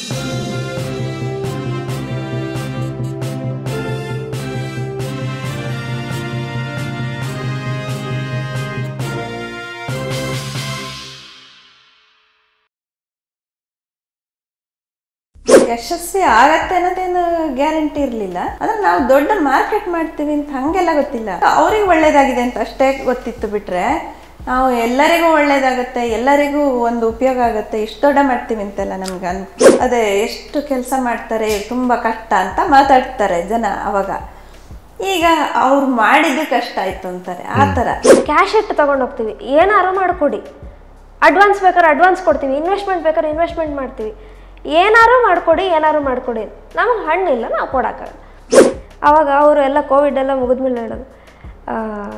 ಯಶಸ್ವಿ ಆಗತ್ತೆ ಅನ್ನೋದೇನು ಗ್ಯಾರಂಟಿ ಇರಲಿಲ್ಲ ಅಂದ್ರೆ ನಾವು ದೊಡ್ಡ ಮಾರ್ಕೆಟ್ ಮಾಡ್ತೀವಿ ಅಂತ ಹಂಗೆಲ್ಲ ಗೊತ್ತಿಲ್ಲ ಅವ್ರಿಗೆ ಒಳ್ಳೇದಾಗಿದೆ ಅಂತ ಅಷ್ಟೇ ಗೊತ್ತಿತ್ತು ಬಿಟ್ರೆ ನಾವು ಎಲ್ಲರಿಗೂ ಒಳ್ಳೇದಾಗುತ್ತೆ ಎಲ್ಲರಿಗೂ ಒಂದು ಉಪಯೋಗ ಆಗುತ್ತೆ ಇಷ್ಟು ದೊಡ್ಡ ಮಾಡ್ತೀವಿ ಅಂತೆಲ್ಲ ನಮ್ಗೆ ಅನ್ ಅದೇ ಎಷ್ಟು ಕೆಲಸ ಮಾಡ್ತಾರೆ ತುಂಬ ಕಷ್ಟ ಅಂತ ಮಾತಾಡ್ತಾರೆ ಜನ ಅವಾಗ ಈಗ ಅವ್ರು ಮಾಡಿದ್ದು ಕಷ್ಟ ಆಯ್ತು ಅಂತಾರೆ ಆ ಥರ ಕ್ಯಾಶ್ ಇಟ್ಟು ತಗೊಂಡು ಹೋಗ್ತೀವಿ ಏನಾರು ಮಾಡಿಕೊಡಿ ಅಡ್ವಾನ್ಸ್ ಬೇಕಾದ್ರೆ ಅಡ್ವಾನ್ಸ್ ಕೊಡ್ತೀವಿ ಇನ್ವೆಸ್ಟ್ಮೆಂಟ್ ಬೇಕಾದ್ರೆ ಇನ್ವೆಸ್ಟ್ಮೆಂಟ್ ಮಾಡ್ತೀವಿ ಏನಾರು ಮಾಡಿಕೊಡಿ ಏನಾರು ಮಾಡಿಕೊಡಿ ನಮಗೆ ಹಣ್ಣಿಲ್ಲ ನಾವು ಕೊಡೋಕ್ಕಾಗಲ್ಲ ಆವಾಗ ಅವರು ಎಲ್ಲ ಕೋವಿಡ್ ಎಲ್ಲ ಮುಗಿದ್ಮೇಲೆ ಹೇಳೋದು ಆ,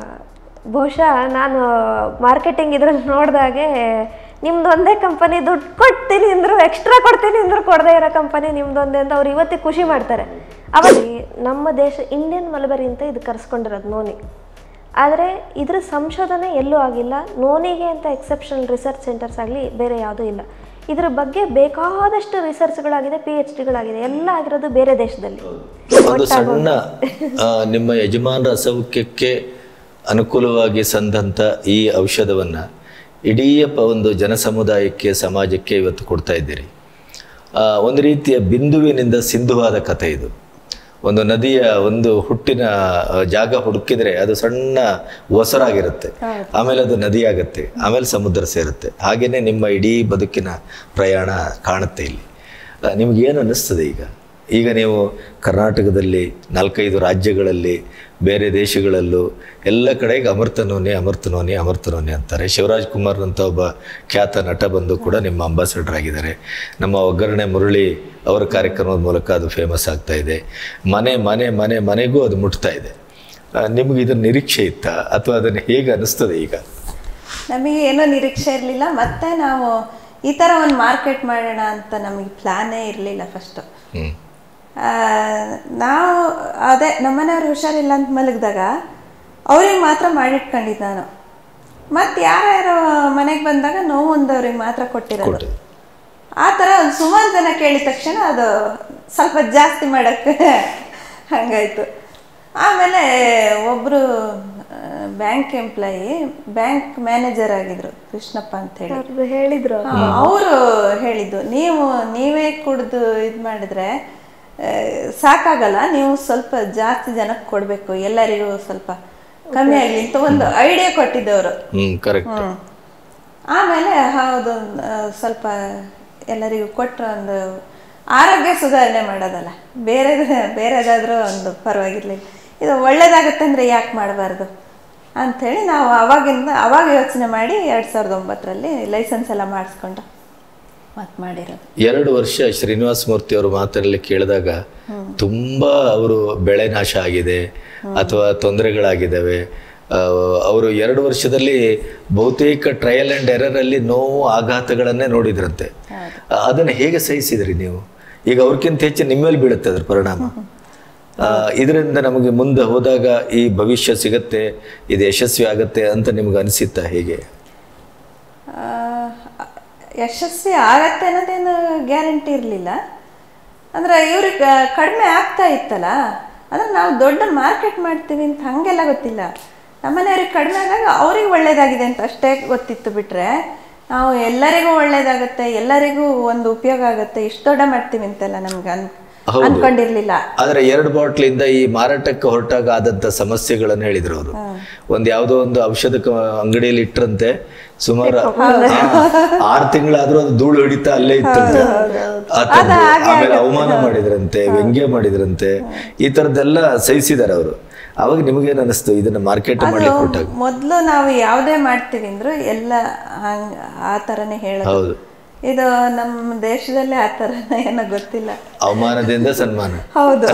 ಬಹುಶಃ ನಾನು ಮಾರ್ಕೆಟಿಂಗ್ ಇದ್ರಲ್ಲಿ ನೋಡಿದಾಗೆ ನಿಮ್ದು ಒಂದೇ ಕಂಪನಿ ದುಡ್ಡು ಕೊಡ್ತೀನಿ ಅಂದರು ಎಕ್ಸ್ಟ್ರಾ ಕೊಡ್ತೀನಿ ಅಂದ್ರು ಕೊಡದೇ ಇರೋ ಕಂಪನಿ ನಿಮ್ದೊಂದೇ ಅಂತ ಅವ್ರು ಇವತ್ತಿಗೆ ಖುಷಿ ಮಾಡ್ತಾರೆ ಅವಾಗ ನಮ್ಮ ದೇಶ ಇಂಡಿಯನ್ ಮಲಬರಿ ಅಂತ ಇದು ಕರೆಸ್ಕೊಂಡಿರೋದು ನೋನಿ ಆದರೆ ಇದ್ರ ಸಂಶೋಧನೆ ಎಲ್ಲೂ ಆಗಿಲ್ಲ ನೋನಿಗೆ ಅಂತ ಎಕ್ಸೆಪ್ಷನಲ್ ರಿಸರ್ಚ್ ಸೆಂಟರ್ಸ್ ಆಗಲಿ ಬೇರೆ ಯಾವುದೂ ಇಲ್ಲ ಇದ್ರ ಬಗ್ಗೆ ಬೇಕಾದಷ್ಟು ರಿಸರ್ಚ್ಗಳಾಗಿದೆ ಪಿ ಎಚ್ ಡಿಗಳಾಗಿದೆ ಎಲ್ಲ ಆಗಿರೋದು ಬೇರೆ ದೇಶದಲ್ಲಿ ಒಂದು ಸಣ್ಣ ಆ, ನಿಮ್ಮ ಯಜಮಾನರ ಅಸೌಖ್ಯಕ್ಕೆ ಅನುಕೂಲವಾಗಿ ಸಂದಂಥ ಈ ಔಷಧವನ್ನ ಇಡೀ ಪ- ಒಂದು ಜನಸಮುದಾಯಕ್ಕೆ ಸಮಾಜಕ್ಕೆ ಇವತ್ತು ಕೊಡ್ತಾ ಇದ್ದೀರಿ ಆ, ಒಂದು ರೀತಿಯ ಬಿಂದುವಿನಿಂದ ಸಿಂಧುವಾದ ಕಥೆ ಇದು ಒಂದು ನದಿಯ ಒಂದು ಹುಟ್ಟಿನ ಆ, ಜಾಗ ಹುಡುಕಿದ್ರೆ ಅದು ಸಣ್ಣ ಒಸರಾಗಿರುತ್ತೆ ಆಮೇಲೆ ಅದು ನದಿ ಆಗುತ್ತೆ ಆಮೇಲೆ ಸಮುದ್ರ ಸೇರುತ್ತೆ ಹಾಗೇನೆ ನಿಮ್ಮ ಇಡೀ ಬದುಕಿನ ಪ್ರಯಾಣ ಕಾಣುತ್ತೆ ಇಲ್ಲಿ ಆ, ನಿಮ್ಗೇನು ಅನ್ನಿಸ್ತದೆ ಈಗ ಈಗ ನೀವು ಕರ್ನಾಟಕದಲ್ಲಿ ನಾಲ್ಕೈದು ರಾಜ್ಯಗಳಲ್ಲಿ ಬೇರೆ ದೇಶಗಳಲ್ಲೂ ಎಲ್ಲ ಕಡೆಗೆ ಅಮೃತನೋನಿ ಅಮೃತನೋನಿ ಅಮೃತನೋನಿ ಅಂತಾರೆ ಶಿವರಾಜ್ ಕುಮಾರ್ ಅಂತ ಒಬ್ಬ ಖ್ಯಾತ ನಟ ಬಂದು ಕೂಡ ನಿಮ್ಮ ಅಂಬಾಸಡರ್ ಆಗಿದ್ದಾರೆ ನಮ್ಮ ಒಗ್ಗರಣೆ ಮುರಳಿ ಅವರ ಕಾರ್ಯಕ್ರಮದ ಮೂಲಕ ಅದು ಫೇಮಸ್ ಆಗ್ತಾ ಇದೆ ಮನೆ ಮನೆ ಮನೆ ಮನೆಗೂ ಅದು ಮುಟ್ತಾ ಇದೆ ಆ, ನಿಮ್ಗೆ ಇದರ ನಿರೀಕ್ಷೆ ಇತ್ತಾ ಅಥವಾ ಅದನ್ನು ಹೇಗೆ ಅನಿಸ್ತದೆ ಈಗ ನಮಗೆ ಏನೋ ನಿರೀಕ್ಷೆ ಇರಲಿಲ್ಲ ಮತ್ತೆ ನಾವು ಈ ಥರ ಒಂದು ಮಾರ್ಕೆಟ್ ಮಾಡೋಣ ಅಂತ ನಮಗೆ ಪ್ಲಾನೇ ಇರಲಿಲ್ಲ ಫಸ್ಟು ಹ್ಮ್ ನಾವು ಅದೇ ನಮ್ಮನೆಯವ್ರು ಹುಷಾರಿಲ್ಲ ಅಂತ ಮಲಗಿದಾಗ ಅವ್ರಿಗೆ ಮಾತ್ರ ಮಾಡಿಟ್ಕೊಂಡಿದ್ದು ನಾನು ಮತ್ತು ಯಾರ್ಯಾರು ಮನೆಗೆ ಬಂದಾಗ ನೋವು ಒಂದವ್ರಿಗೆ ಮಾತ್ರ ಕೊಟ್ಟಿರೋದು ಕೊಟ್ಟಿದ್ದು. ಆ ಥರ ಒಂದು ಸುಮಾರು ಜನ ಕೇಳಿದ ತಕ್ಷಣ ಅದು ಸ್ವಲ್ಪ ಜಾಸ್ತಿ ಮಾಡೋಕ್ಕೆ ಹಂಗಾಯ್ತು ಆಮೇಲೆ ಒಬ್ಬರು ಬ್ಯಾಂಕ್ ಎಂಪ್ಲಾಯಿ ಬ್ಯಾಂಕ್ ಮ್ಯಾನೇಜರ್ ಆಗಿದ್ರು ಕೃಷ್ಣಪ್ಪ ಅಂತ ಹೇಳಿ ಅವ್ರು ಹೇಳಿದ್ರು ಅವರು ಹೇಳಿದ್ದು ನೀವು ನೀವೇ ಕುಡಿದು ಇದು ಮಾಡಿದ್ರೆ ಆ, ಸಾಕಾಗಲ್ಲ ನೀವು ಸ್ವಲ್ಪ ಜಾಸ್ತಿ ಜನಕ್ಕೆ ಕೊಡಬೇಕು ಎಲ್ಲರಿಗೂ ಸ್ವಲ್ಪ ಕಮ್ಮಿ ಆಗಲಿ ಅಂತ ಒಂದು ಐಡಿಯಾ ಕೊಟ್ಟಿದ್ದವರು ಹ್ಮ್ ಕರೆಕ್ಟ್ ಹ್ಮ್. ಆಮೇಲೆ ಹೌದು ಆ, ಸ್ವಲ್ಪ ಎಲ್ಲರಿಗೂ ಕೊಟ್ಟರೆ ಒಂದು ಆರೋಗ್ಯ ಸುಧಾರಣೆ ಮಾಡೋದಲ್ಲ ಬೇರೆ ಬೇರೆದಾದ್ರೂ ಒಂದು ಪರವಾಗಿರ್ಲಿಲ್ಲ ಇದು ಒಳ್ಳೇದಾಗುತ್ತೆ ಅಂದರೆ ಯಾಕೆ ಮಾಡಬಾರ್ದು ಅಂಥೇಳಿ ನಾವು ಅವಾಗಿಂದ ಅವಾಗ ಯೋಚನೆ ಮಾಡಿ ಎರಡು ಸಾವಿರದ ಒಂಬತ್ತರಲ್ಲಿ ಲೈಸೆನ್ಸ್ ಎಲ್ಲ ಮಾಡಿಸ್ಕೊಂಡು ಮತ್ತೆ ಮಾಡಿರೋದು ಎರಡು ವರ್ಷ ಶ್ರೀನಿವಾಸ ಮೂರ್ತಿ ಅವರು ಮಾತಲ್ಲಿ ಕೇಳಿದಾಗ ತುಂಬಾ ಅವರು ಬೆಳೆ ನಾಶ ಆಗಿದೆ ಅಥವಾ ತೊಂದರೆಗಳಾಗಿದ್ದಾವೆ ಅವರು ಎರಡು ವರ್ಷದಲ್ಲಿ ಬಹುತೇಕ ಟ್ರಯಲ್ ಅಂಡ್ ಎರರ್ ಅಲ್ಲಿ ನೋವು ಆಘಾತಗಳನ್ನೇ ನೋಡಿದ್ರಂತೆ ಆ, ಅದನ್ನ ಹೇಗೆ ಸಹಿಸಿದ್ರಿ ನೀವು ಈಗ ಅವ್ರಕ್ಕಿಂತ ಹೆಚ್ಚು ನಿಮ್ಮಲ್ಲಿ ಬೀಳುತ್ತೆ ಅದ್ರ ಪರಿಣಾಮ ಆ, ಇದರಿಂದ ನಮಗೆ ಮುಂದೆ ಹೋದಾಗ ಈ ಭವಿಷ್ಯ ಸಿಗತ್ತೆ ಇದು ಯಶಸ್ವಿ ಆಗತ್ತೆ ಅಂತ ನಿಮ್ಗೆ ಅನಿಸಿತ್ತಾ ಹೇಗೆ ಆ, ಯಶಸ್ವಿ ಆಗತ್ತೆ ಅನ್ನೋದೇನು ಗ್ಯಾರಂಟಿ ಇರಲಿಲ್ಲ ಅಂದ್ರೆ ಇವ್ರಿಗೆ ಕಡಿಮೆ ಆಗ್ತಾ ಇತ್ತಲ್ಲ ಅಂದ್ರೆ ನಾವು ದೊಡ್ಡ ಮಾರ್ಕೆಟ್ ಮಾಡ್ತೀವಿ ಅಂತ ಹಂಗೆಲ್ಲ ಗೊತ್ತಿಲ್ಲ ನಮ್ಮನೆಯವ್ರಿಗೆ ಕಡಿಮೆ ಆದಾಗ ಅವ್ರಿಗೆ ಒಳ್ಳೇದಾಗಿದೆ ಅಂತ ಅಷ್ಟೇ ಗೊತ್ತಿತ್ತು ಬಿಟ್ರೆ ನಾವು ಎಲ್ಲರಿಗೂ ಒಳ್ಳೇದಾಗುತ್ತೆ ಎಲ್ಲರಿಗೂ ಒಂದು ಉಪಯೋಗ ಆಗುತ್ತೆ ಇಷ್ಟು ದೊಡ್ಡ ಮಾಡ್ತೀವಿ ಅಂತೆಲ್ಲ ನಮ್ಗೆ ಅನ್ ಹೌದು. ಅನ್ಕೊಂಡಿರ್ಲಿಲ್ಲ ಆದ್ರೆ ಎರಡು ಬಾಟ್ಲಿಂದ ಈ ಮಾರಾಟಕ್ಕೆ ಹೊರಟಾಗ ಆದಂತ ಸಮಸ್ಯೆಗಳನ್ನು ಹೇಳಿದ್ರು ಅವರು ಒಂದ್ ಯಾವ್ದೋ ಒಂದು ಔಷಧ ಕ- ಅಂಗಡಿಯಲ್ಲಿ ಇಟ್ರಂತೆ ಸುಮಾರು ಆರು ತಿಂಗಳಾದ್ರೂ ಅದು ಧೂಳು ಹಿಡಿತಾ ಅಲ್ಲೇ ಇತ್ತಂತೆ ಆ ಥರದ್ದು. ಆಮೇಲೆ ಅವಮಾನ ಮಾಡಿದ್ರಂತೆ ವ್ಯಂಗ್ಯ ಮಾಡಿದ್ರಂತೆ ಈ ತರದ್ದೆಲ್ಲ ಸಹಿಸಿದಾರೆ ಅವರು ಅವಾಗ ನಿಮಗೇನು ಅನಿಸ್ತು ಇದನ್ನ ಮಾರ್ಕೆಟ್ ಮಾಡ್ಲಿಕ್ಕೆ ಕೊಟ್ಟಾಗ ಮೊದಲು ನಾವು ಯಾವುದೇ ಮಾಡ್ತೀವಿ ಅಂದ್ರು ಎಲ್ಲ ಹಂಗ ಆ ಥರನೇ ಹೇಳೋದು ಹೌದು ಇದು ನಮ್ಮ ದೇಶದಲ್ಲೇ ಆ ಥರ ಏನೋ ಗೊತ್ತಿಲ್ಲ ಅವಮಾನದಿಂದ ಸನ್ಮಾನ ಹೌದು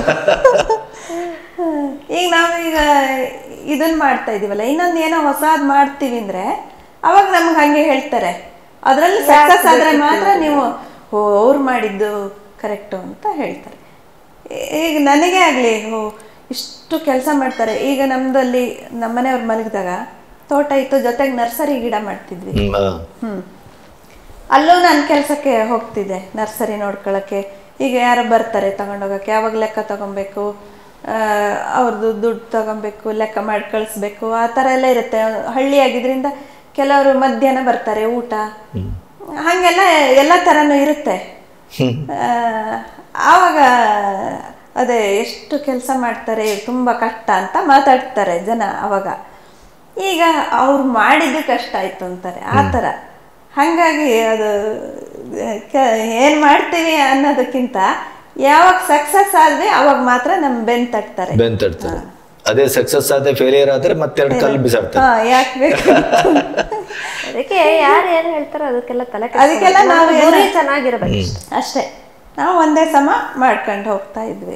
ಈಗ ನಾವೀಗ ಇದನ್ನ ಮಾಡ್ತಾ ಇದೀವಲ್ಲ ಇನ್ನೊಂದು ಏನೋ ಹೊಸಾದ್ ಮಾಡ್ತೀವಿ ಅಂದ್ರೆ ಅವಾಗ ನಮ್ಗೆ ಹಂಗೆ ಹೇಳ್ತಾರೆ ಅದರಲ್ಲಿ ಸಕ್ಸಸ್ ಆದ್ರೆ ಮಾತ್ರ ನೀವು ಓ ಅವ್ರು ಮಾಡಿದ್ದು ಕರೆಕ್ಟು ಅಂತ ಹೇಳ್ತಾರೆ ಈಗ ನನಗೆ ಆಗಲಿ ಓ ಇಷ್ಟು ಕೆಲಸ ಮಾಡ್ತಾರೆ ಈಗ ನಮ್ದಲ್ಲಿ ನಮ್ಮನೆಯವ್ರು ಮಲಗಿದಾಗ ತೋಟ ಇತ್ತು ಜೊತೆಗೆ ನರ್ಸರಿ ಗಿಡ ಮಾಡ್ತಿದ್ವಿ ಹ್ಮ್ ಆ. ಹ್ಮ್ ಅಲ್ಲೂ ನಾನು ಕೆಲಸಕ್ಕೆ ಹೋಗ್ತಿದ್ದೆ ನರ್ಸರಿ ನೋಡ್ಕೊಳ್ಳೋಕ್ಕೆ ಈಗ ಯಾರು ಬರ್ತಾರೆ ತಗೊಂಡೋಗಕ್ಕೆ ಯಾವಾಗ ಲೆಕ್ಕ ತಗೊಬೇಕು ಆ, ಅವ್ರದ್ದು ದುಡ್ಡು ತಗೊಬೇಕು ಲೆಕ್ಕ ಮಾಡಿ ಕಳಿಸ್ಬೇಕು ಆ ಥರ ಎಲ್ಲ ಇರುತ್ತೆ ಹಳ್ಳಿ ಆಗಿದ್ರಿಂದ ಕೆಲವರು ಮಧ್ಯಾಹ್ನ ಬರ್ತಾರೆ ಊಟ ಹಾಗೆಲ್ಲ ಎಲ್ಲ ಥರನೂ ಇರುತ್ತೆ ಆ, ಆವಾಗ ಅದೇ ಎಷ್ಟು ಕೆಲಸ ಮಾಡ್ತಾರೆ ತುಂಬ ಕಷ್ಟ ಅಂತ ಮಾತಾಡ್ತಾರೆ ಜನ ಅವಾಗ ಈಗ ಅವ್ರು ಮಾಡಿದ್ದು ಕಷ್ಟ ಆಯ್ತು ಅಂತಾರೆ ಆ ಥರ ಹಾಗಾಗಿ ಅದು ಏನು ಮಾಡ್ತೀವಿ ಅನ್ನೋದಕ್ಕಿಂತ ಯಾವಾಗ ಸಕ್ಸಸ್ ಆದ್ವಿ ಅವಾಗ ಮಾತ್ರ ನಮ್ಮ ಬೆನ್ ತಟ್ತಾರೆ ಬೆನ್ ತಡ್ತಾರೆ ಅದೇ ಸಕ್ಸಸ್ ಆದ್ರೆ ಫೇಲಿಯರ್ ಆದ್ರೆ ಮತ್ತೆರಡು ಕಲ್ಲು ಬಿಸಾಡ್ತಾರೆ ಹಾ ಯಾಕೆ ಬೇಕು ಅದಕ್ಕೆ ಯಾರು ಏನು ಹೇಳ್ತಾರೋ ಅದಕ್ಕೆಲ್ಲ ತಲೆ ಅದಕ್ಕೆಲ್ಲ ನಾವು ಕೆಡ್ಸ್ಕೊಬಾರ್ದು. ಗುರಿ ಚೆನ್ನಾಗಿರ್ಬೇಕು ಅಷ್ಟೇ ನಾವು ಒಂದೇ ಸಮ ಮಾಡ್ಕೊಂಡು ಹೋಗ್ತಾ ಇದ್ವಿ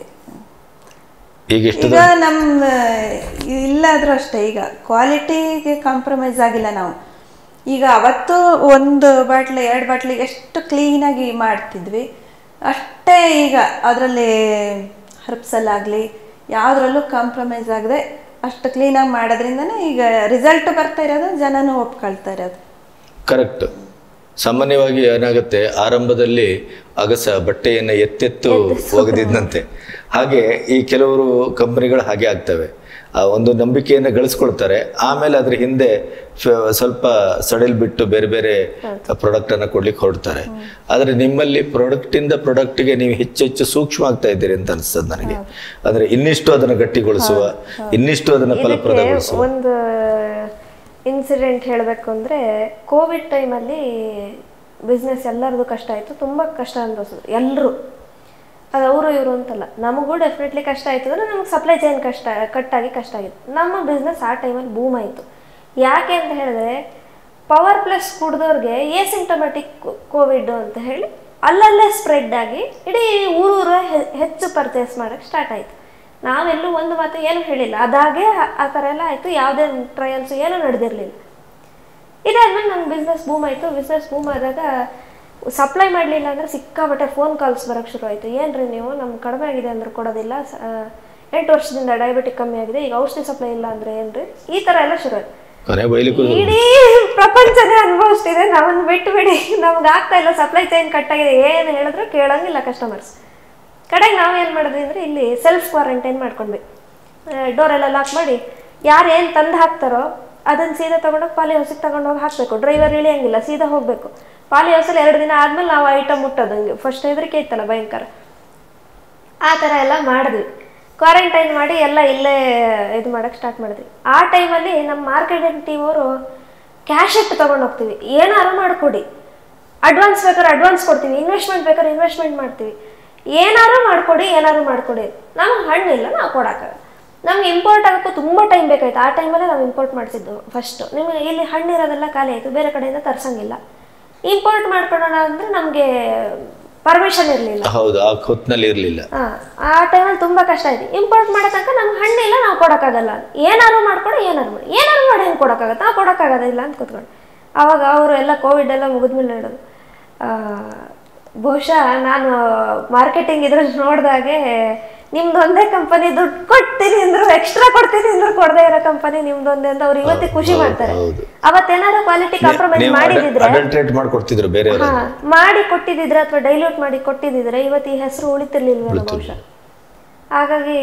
ಈಗ ಎಷ್ಟು ಈಗ ನಮ್ಮ ಇಲ್ಲಾದ್ರೂ ಅಷ್ಟೇ ಈಗ ಕ್ವಾಲಿಟಿಗೆ ಕಾಂಪ್ರಮೈಸ್ ಆಗಿಲ್ಲ ನಾವು ಈಗ ಅವತ್ತು ಒಂದು ಬಾಟ್ಲಿ ಎರಡು ಬಾಟ್ಲಿಗೆ ಎಷ್ಟು ಕ್ಲೀನಾಗಿ ಮಾಡ್ತಿದ್ವಿ ಅಷ್ಟೇ ಈಗ ಅದರಲ್ಲಿ ಹರ್ಬ್ಸಲ್ಲಾಗಲಿ ಯಾವುದ್ರಲ್ಲೂ ಕಾಂಪ್ರಮೈಸ್ ಆಗದೆ ಅಷ್ಟು ಕ್ಲೀನಾಗಿ ಮಾಡೋದ್ರಿಂದನೇ ಈಗ ರಿಸಲ್ಟ್ ಬರ್ತಾ ಇರೋದು ಜನನೂ ಒಪ್ಕೊಳ್ತಾ ಇರೋದು ಕರೆಕ್ಟ್ ಸಾಮಾನ್ಯವಾಗಿ ಏನಾಗುತ್ತೆ ಆರಂಭದಲ್ಲಿ ಅಗಸ ಬಟ್ಟೆಯನ್ನು ಎತ್ತೆತ್ತು ಒಗೆದಿದ್ದಂತೆ ಹಾಗೆ ಈ ಕೆಲವರು ಕಂಪನಿಗಳು ಹಾಗೆ ಆಗ್ತವೆ ಆ ಒಂದು ನಂಬಿಕೆಯನ್ನು ಗಳಿಸ್ಕೊಳ್ತಾರೆ ಆಮೇಲೆ ಅದ್ರ ಹಿಂದೆ ಫ- ಸ್ವಲ್ಪ ಸಡಿಲ್ ಬಿಟ್ಟು ಬೇರೆ ಬೇರೆ ಪ್ರಾಡಕ್ಟ್ ಅನ್ನ ಕೊಡ್ಲಿಕ್ಕೆ ಹೊರಡ್ತಾರೆ ಆದ್ರೆ ನಿಮ್ಮಲ್ಲಿ ಪ್ರಾಡಕ್ಟ್ ಇಂದ ಪ್ರಾಡಕ್ಟ್ ಗೆ ನೀವು ಹೆಚ್ಚು ಹೆಚ್ಚು ಸೂಕ್ಷ್ಮ ಆಗ್ತಾ ಇದ್ದೀರಿ ಅಂತ ಅನಿಸ್ತದೆ ನನಗೆ ಅಂದ್ರೆ ಇನ್ನಿಷ್ಟು ಅದನ್ನು ಗಟ್ಟಿಗೊಳಿಸುವ ಇನ್ನಿಷ್ಟು ಅದನ್ನು ಫಲಪ್ರದಗೊಳಿಸುವ ಒಂದು ಇನ್ಸಿಡೆಂಟ್ ಹೇಳಬೇಕು ಅಂದರೆ ಕೋವಿಡ್ ಟೈಮಲ್ಲಿ ಬಿಸ್ನೆಸ್ ಎಲ್ಲರದು ಕಷ್ಟ ಆಯಿತು ತುಂಬ ಕಷ್ಟ ಅನ್ಭವಿಸಿದ್ರು ಎಲ್ಲರೂ ಅದು ಅವರು ಇವರು ಅಂತಲ್ಲ ನಮಗೂ ಡೆಫಿನೆಟ್ಲಿ ಕಷ್ಟ ಆಯಿತು ಅಂದರೆ ನಮಗೆ ಸಪ್ಲೈ ಚೈನ್ ಕಷ್ಟ ಕಟ್ಟಾಗಿ ಕಷ್ಟ ಆಗಿತ್ತು ನಮ್ಮ ಬಿಸ್ನೆಸ್ ಆ ಟೈಮಲ್ಲಿ ಬೂಮ್ ಆಯಿತು ಯಾಕೆ ಅಂತ ಹೇಳಿದ್ರೆ ಪವರ್ ಪ್ಲಸ್ ಕುಡ್ದವ್ರಿಗೆ ಏಸಿಂಟಮೆಟಿಕ್ ಕೋವಿಡ್ ಅಂತ ಹೇಳಿ ಅಲ್ಲಲ್ಲೇ ಸ್ಪ್ರೆಡ್ ಆಗಿ ಇಡೀ ಊರೂರ ಹೆಚ್ಚು ಪರ್ಚೇಸ್ ಮಾಡೋಕ್ಕೆ ಸ್ಟಾರ್ಟ್ ಆಯಿತು ನಾವೆಲ್ಲೂ ಒಂದು ಮಾತು ಏನು ಹೇಳಿಲ್ಲ ಅದಾಗೆ ಆ- ಆ ಥರ ಎಲ್ಲ ಆಯಿತು ಯಾವುದೇ ಟ್ರಯಲ್ಸು ಏನೂ ನಡೆದಿರಲಿಲ್ಲ ಇದಾದ್ಮೇಲೆ ನನ್ನ ಬಿಸ್ನೆಸ್ ಬೂಮ್ ಆಯಿತು ಬಿಸ್ನೆಸ್ ಬೂಮ್ ಆದಾಗ ಸಪ್ಲೈ ಮಾಡಲಿಲ್ಲ ಅಂದರೆ ಸಿಕ್ಕಾಪಟ್ಟೆ ಫೋನ್ ಕಾಲ್ಸ್ ಬರೋಕ್ಕೆ ಶುರು ಆಯಿತು ಏನ್ರಿ ನೀವು ನಮ್ಗೆ ಕಡಿಮೆ ಆಗಿದೆ ಅಂದ್ರೆ ಕೊಡೋದಿಲ್ಲ ಸ- ಆ, ಎಂಟು ವರ್ಷದಿಂದ ಡಯಾಬಿಟಿಕ್ ಕಮ್ಮಿ ಆಗಿದೆ ಈಗ ಔಷಧಿ ಸಪ್ಲೈ ಇಲ್ಲ ಅಂದರೆ ಏನ್ರಿ ಈ ಥರ ಎಲ್ಲ ಶುರು ಆಯ್ತು ಕೊನೆ ಬೈಲಿಕ್ಕೂ ಇಡೀ ಪ್ರಪಂಚನೇ ಅನುಭವಿಸ್ತಿದೆ ನಮ್ಮನ್ನು ಬಿಟ್ಟು ಬಿಡಿ ನಮ್ಗೆ ಆಗ್ತಾ ಇಲ್ಲ ಸಪ್ಲೈ ಚೈನ್ ಕಟ್ಟಾಗಿದೆ ಏನು ಹೇಳಿದ್ರು ಕೇಳಂಗಿಲ್ಲ ಕಸ್ಟಮರ್ಸ್ ಕಡೆಗೆ ನಾವೇನು ಮಾಡಿದ್ವಿ ಅಂದರೆ ಇಲ್ಲಿ ಸೆಲ್ಫ್ ಕ್ವಾರಂಟೈನ್ ಮಾಡ್ಕೊಂಡ್ವಿ ಡೋರೆಲ್ಲ ಲಾಕ್ ಮಾಡಿ ಯಾರು ಏನು ತಂದು ಹಾಕ್ತಾರೋ ಅದನ್ನು ಸೀದಾ ತೊಗೊಂಡೋಗಿ ಪಾಲಿ ಹೌಸಿಗೆ ತೊಗೊಂಡೋಗಿ ಹಾಕಬೇಕು ಡ್ರೈವರ್ ಇಳಿಯಂಗಿಲ್ಲ ಸೀದಾ ಹೋಗಬೇಕು ಪಾಲಿ ಹೌಸಲ್ಲಿ ಎರಡು ದಿನ ಆದಮೇಲೆ ನಾವು ಐಟಮ್ ಮುಟ್ಟೋದು ಹಂಗೆ ಫಸ್ಟ್ ಹೆದರಿಕೆ ಇತ್ತಲ್ಲ ಭಯಂಕರ ಆ ಥರ ಎಲ್ಲ ಮಾಡಿದ್ವಿ ಕ್ವಾರಂಟೈನ್ ಮಾಡಿ ಎಲ್ಲ ಇಲ್ಲೇ ಇದು ಮಾಡೋಕ್ಕೆ ಸ್ಟಾರ್ಟ್ ಮಾಡಿದ್ವಿ ಆ ಟೈಮಲ್ಲಿ ನಮ್ಮ ಮಾರ್ಕೆಟಿಂಗ್ ಟೀಮ್ ಅವರು ಕ್ಯಾಶ್ ಇಟ್ಟು ತೊಗೊಂಡು ಹೋಗ್ತೀವಿ ಏನಾರು ಮಾಡಿಕೊಡಿ ಅಡ್ವಾನ್ಸ್ ಬೇಕಾದ್ರೆ ಅಡ್ವಾನ್ಸ್ ಕೊಡ್ತೀವಿ ಇನ್ವೆಸ್ಟ್ಮೆಂಟ್ ಬೇಕಾದ್ರೆ ಇನ್ವೆಸ್ಟ್ಮೆಂಟ್ ಮಾಡ್ತೀವಿ ಏನಾರು ಮಾಡಿಕೊಡಿ ಏನಾರು ಮಾಡಿಕೊಡಿ ನಮಗೆ ಹಣ್ಣಿಲ್ಲ ನಾವು ಕೊಡೋಕ್ಕಾಗಲ್ಲ ನಮ್ಗೆ ಇಂಪೋರ್ಟ್ ಆಗೋಕ್ಕೂ ತುಂಬ ಟೈಮ್ ಬೇಕಾಯ್ತು ಆ ಟೈಮಲ್ಲೇ ನಾವು ಇಂಪೋರ್ಟ್ ಮಾಡಿಸಿದ್ದು ಫಸ್ಟು ನಿಮಗೆ ಇಲ್ಲಿ ಹಣ್ಣಿರೋದೆಲ್ಲ ಖಾಲಿ ಆಯಿತು ಬೇರೆ ಕಡೆಯಿಂದ ತರ್ಸಂಗಿಲ್ಲ ಇಂಪೋರ್ಟ್ ಮಾಡ್ಕೊಳ್ಳೋಣ ಅಂದರೆ ನಮಗೆ ಪರ್ಮಿಷನ್ ಇರಲಿಲ್ಲ ಹೌದು ಆ ಹೊತ್ನಲ್ಲಿ ಇರ್ಲಿಲ್ಲ ಆ, ಆ ಟೈಮಲ್ಲಿ ತುಂಬ ಕಷ್ಟ ಆಯ್ತು ಇಂಪೋರ್ಟ್ ಮಾಡೋ ತನಕ ನಮ್ಗೆ ಹಣ್ಣಿಲ್ಲ ನಾವು ಕೊಡೋಕ್ಕಾಗಲ್ಲ ಏನಾರು ಮಾಡ್ಕೊಡು ಏನಾರು ಮಾಡಿ ಏನಾರು ಮಾಡಿ ಹೆಂಗೆ ಕೊಡೋಕ್ಕಾಗತ್ತೆ ನಾವು ಕೊಡೋಕ್ಕಾಗೋದಿಲ್ಲ ಅಂತ ಕೂತ್ಕೊಂಡು ಆವಾಗ ಅವರು ಎಲ್ಲ ಕೋವಿಡ್ ಎಲ್ಲ ಮುಗಿದ್ಮೇಲೆ ಹೇಳೋದು ಆ, ಬಹುಶಃ ನಾನು ಮಾರ್ಕೆಟಿಂಗ್ ಇದ್ರಲ್ಲಿ ನೋಡಿದಾಗೆ ನಿಮ್ದು ಒಂದೇ ಕಂಪನಿ ದುಡ್ಡು ಕೊಡ್ತೀನಿ ಅಂದ್ರು ಎಕ್ಸ್ಟ್ರಾ ಕೊಡ್ತೀನಿ ಅಂದ್ರು ಕೊಡದೇ ಇರೋ ಕಂಪನಿ ನಿಮ್ದೊಂದೇ ಅಂತ ಅವ್ರು ಇವತ್ತಿಗೆ ಖುಷಿ ಮಾಡ್ತಾರೆ ಹೌದು. ಅವತ್ತೇನಾದ್ರು ಕ್ವಾಲಿಟಿ ಕಾಂಪ್ರಮೈಸ್ ನೀವು ಮಾಡಿದಿದ್ರೆ ಅಡಲ್ಟ್ರೇಟ್ ಮಾಡ್ಕೊಡ್ತಿದ್ರು ಬೇರೆ ಹಾ ಮಾಡಿ ಕೊಟ್ಟಿದ್ದಿದ್ರೆ ಅಥವಾ ಡೈಲ್ಯೂಟ್ ಮಾಡಿ ಕೊಟ್ಟಿದ್ದಿದ್ರೆ ಇವತ್ತು ಈ ಹೆಸರು ಉಳಿತಿರ್ಲಿಲ್ವೇನೋ ಬಹುಶಃ ಹಾಗಾಗಿ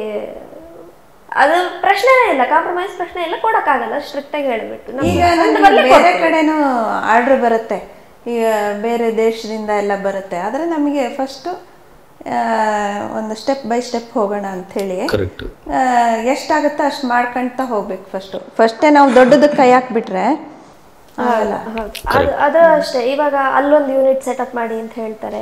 ಅದು ಪ್ರಶ್ನೆನೇ ಇಲ್ಲ ಕಾಂಪ್ರಮೈಸ್ ಪ್ರಶ್ನೆ ಇಲ್ಲ ಕೊಡಕ್ಕಾಗಲ್ಲ ಸ್ಟ್ರಿಕ್ಟ್ ಆಗಿ ಹೇಳ್ಬಿಟ್ಟು ನಮ್ಗೆ ಈಗ ಒಂದು ನಮ್ಗೆ ಬರ್ಲಿ ಬೇರೆ ಕೊಡ್ತೀವಿ. ಕಡೆನೂ ಆರ್ಡ್ರ್ ಬರುತ್ತೆ ಈಗ ಬೇರೆ ದೇಶದಿಂದ ಎಲ್ಲ ಬರುತ್ತೆ ಆದರೆ ನಮಗೆ ಫಸ್ಟು ಒಂದು ಸ್ಟೆಪ್ ಬೈ ಸ್ಟೆಪ್ ಹೋಗೋಣ ಅಂಥೇಳಿ ಕರೆಕ್ಟ್ ಎಷ್ಟಾಗುತ್ತೋ ಅಷ್ಟು ಮಾಡ್ಕೊಂತ ಹೋಗ್ಬೇಕು ಫಸ್ಟು ಫಸ್ಟೇ ನಾವು ದೊಡ್ಡದಕ್ಕೆ ಕೈ ಹಾಕ್ಬಿಟ್ರೆ ಆಗಲ್ಲ ಹೌದು ಅದು ಅದು ಅಷ್ಟೇ ಇವಾಗ ಅಲ್ಲೊಂದು ಯೂನಿಟ್ ಸೆಟಪ್ ಮಾಡಿ ಅಂತ ಹೇಳ್ತಾರೆ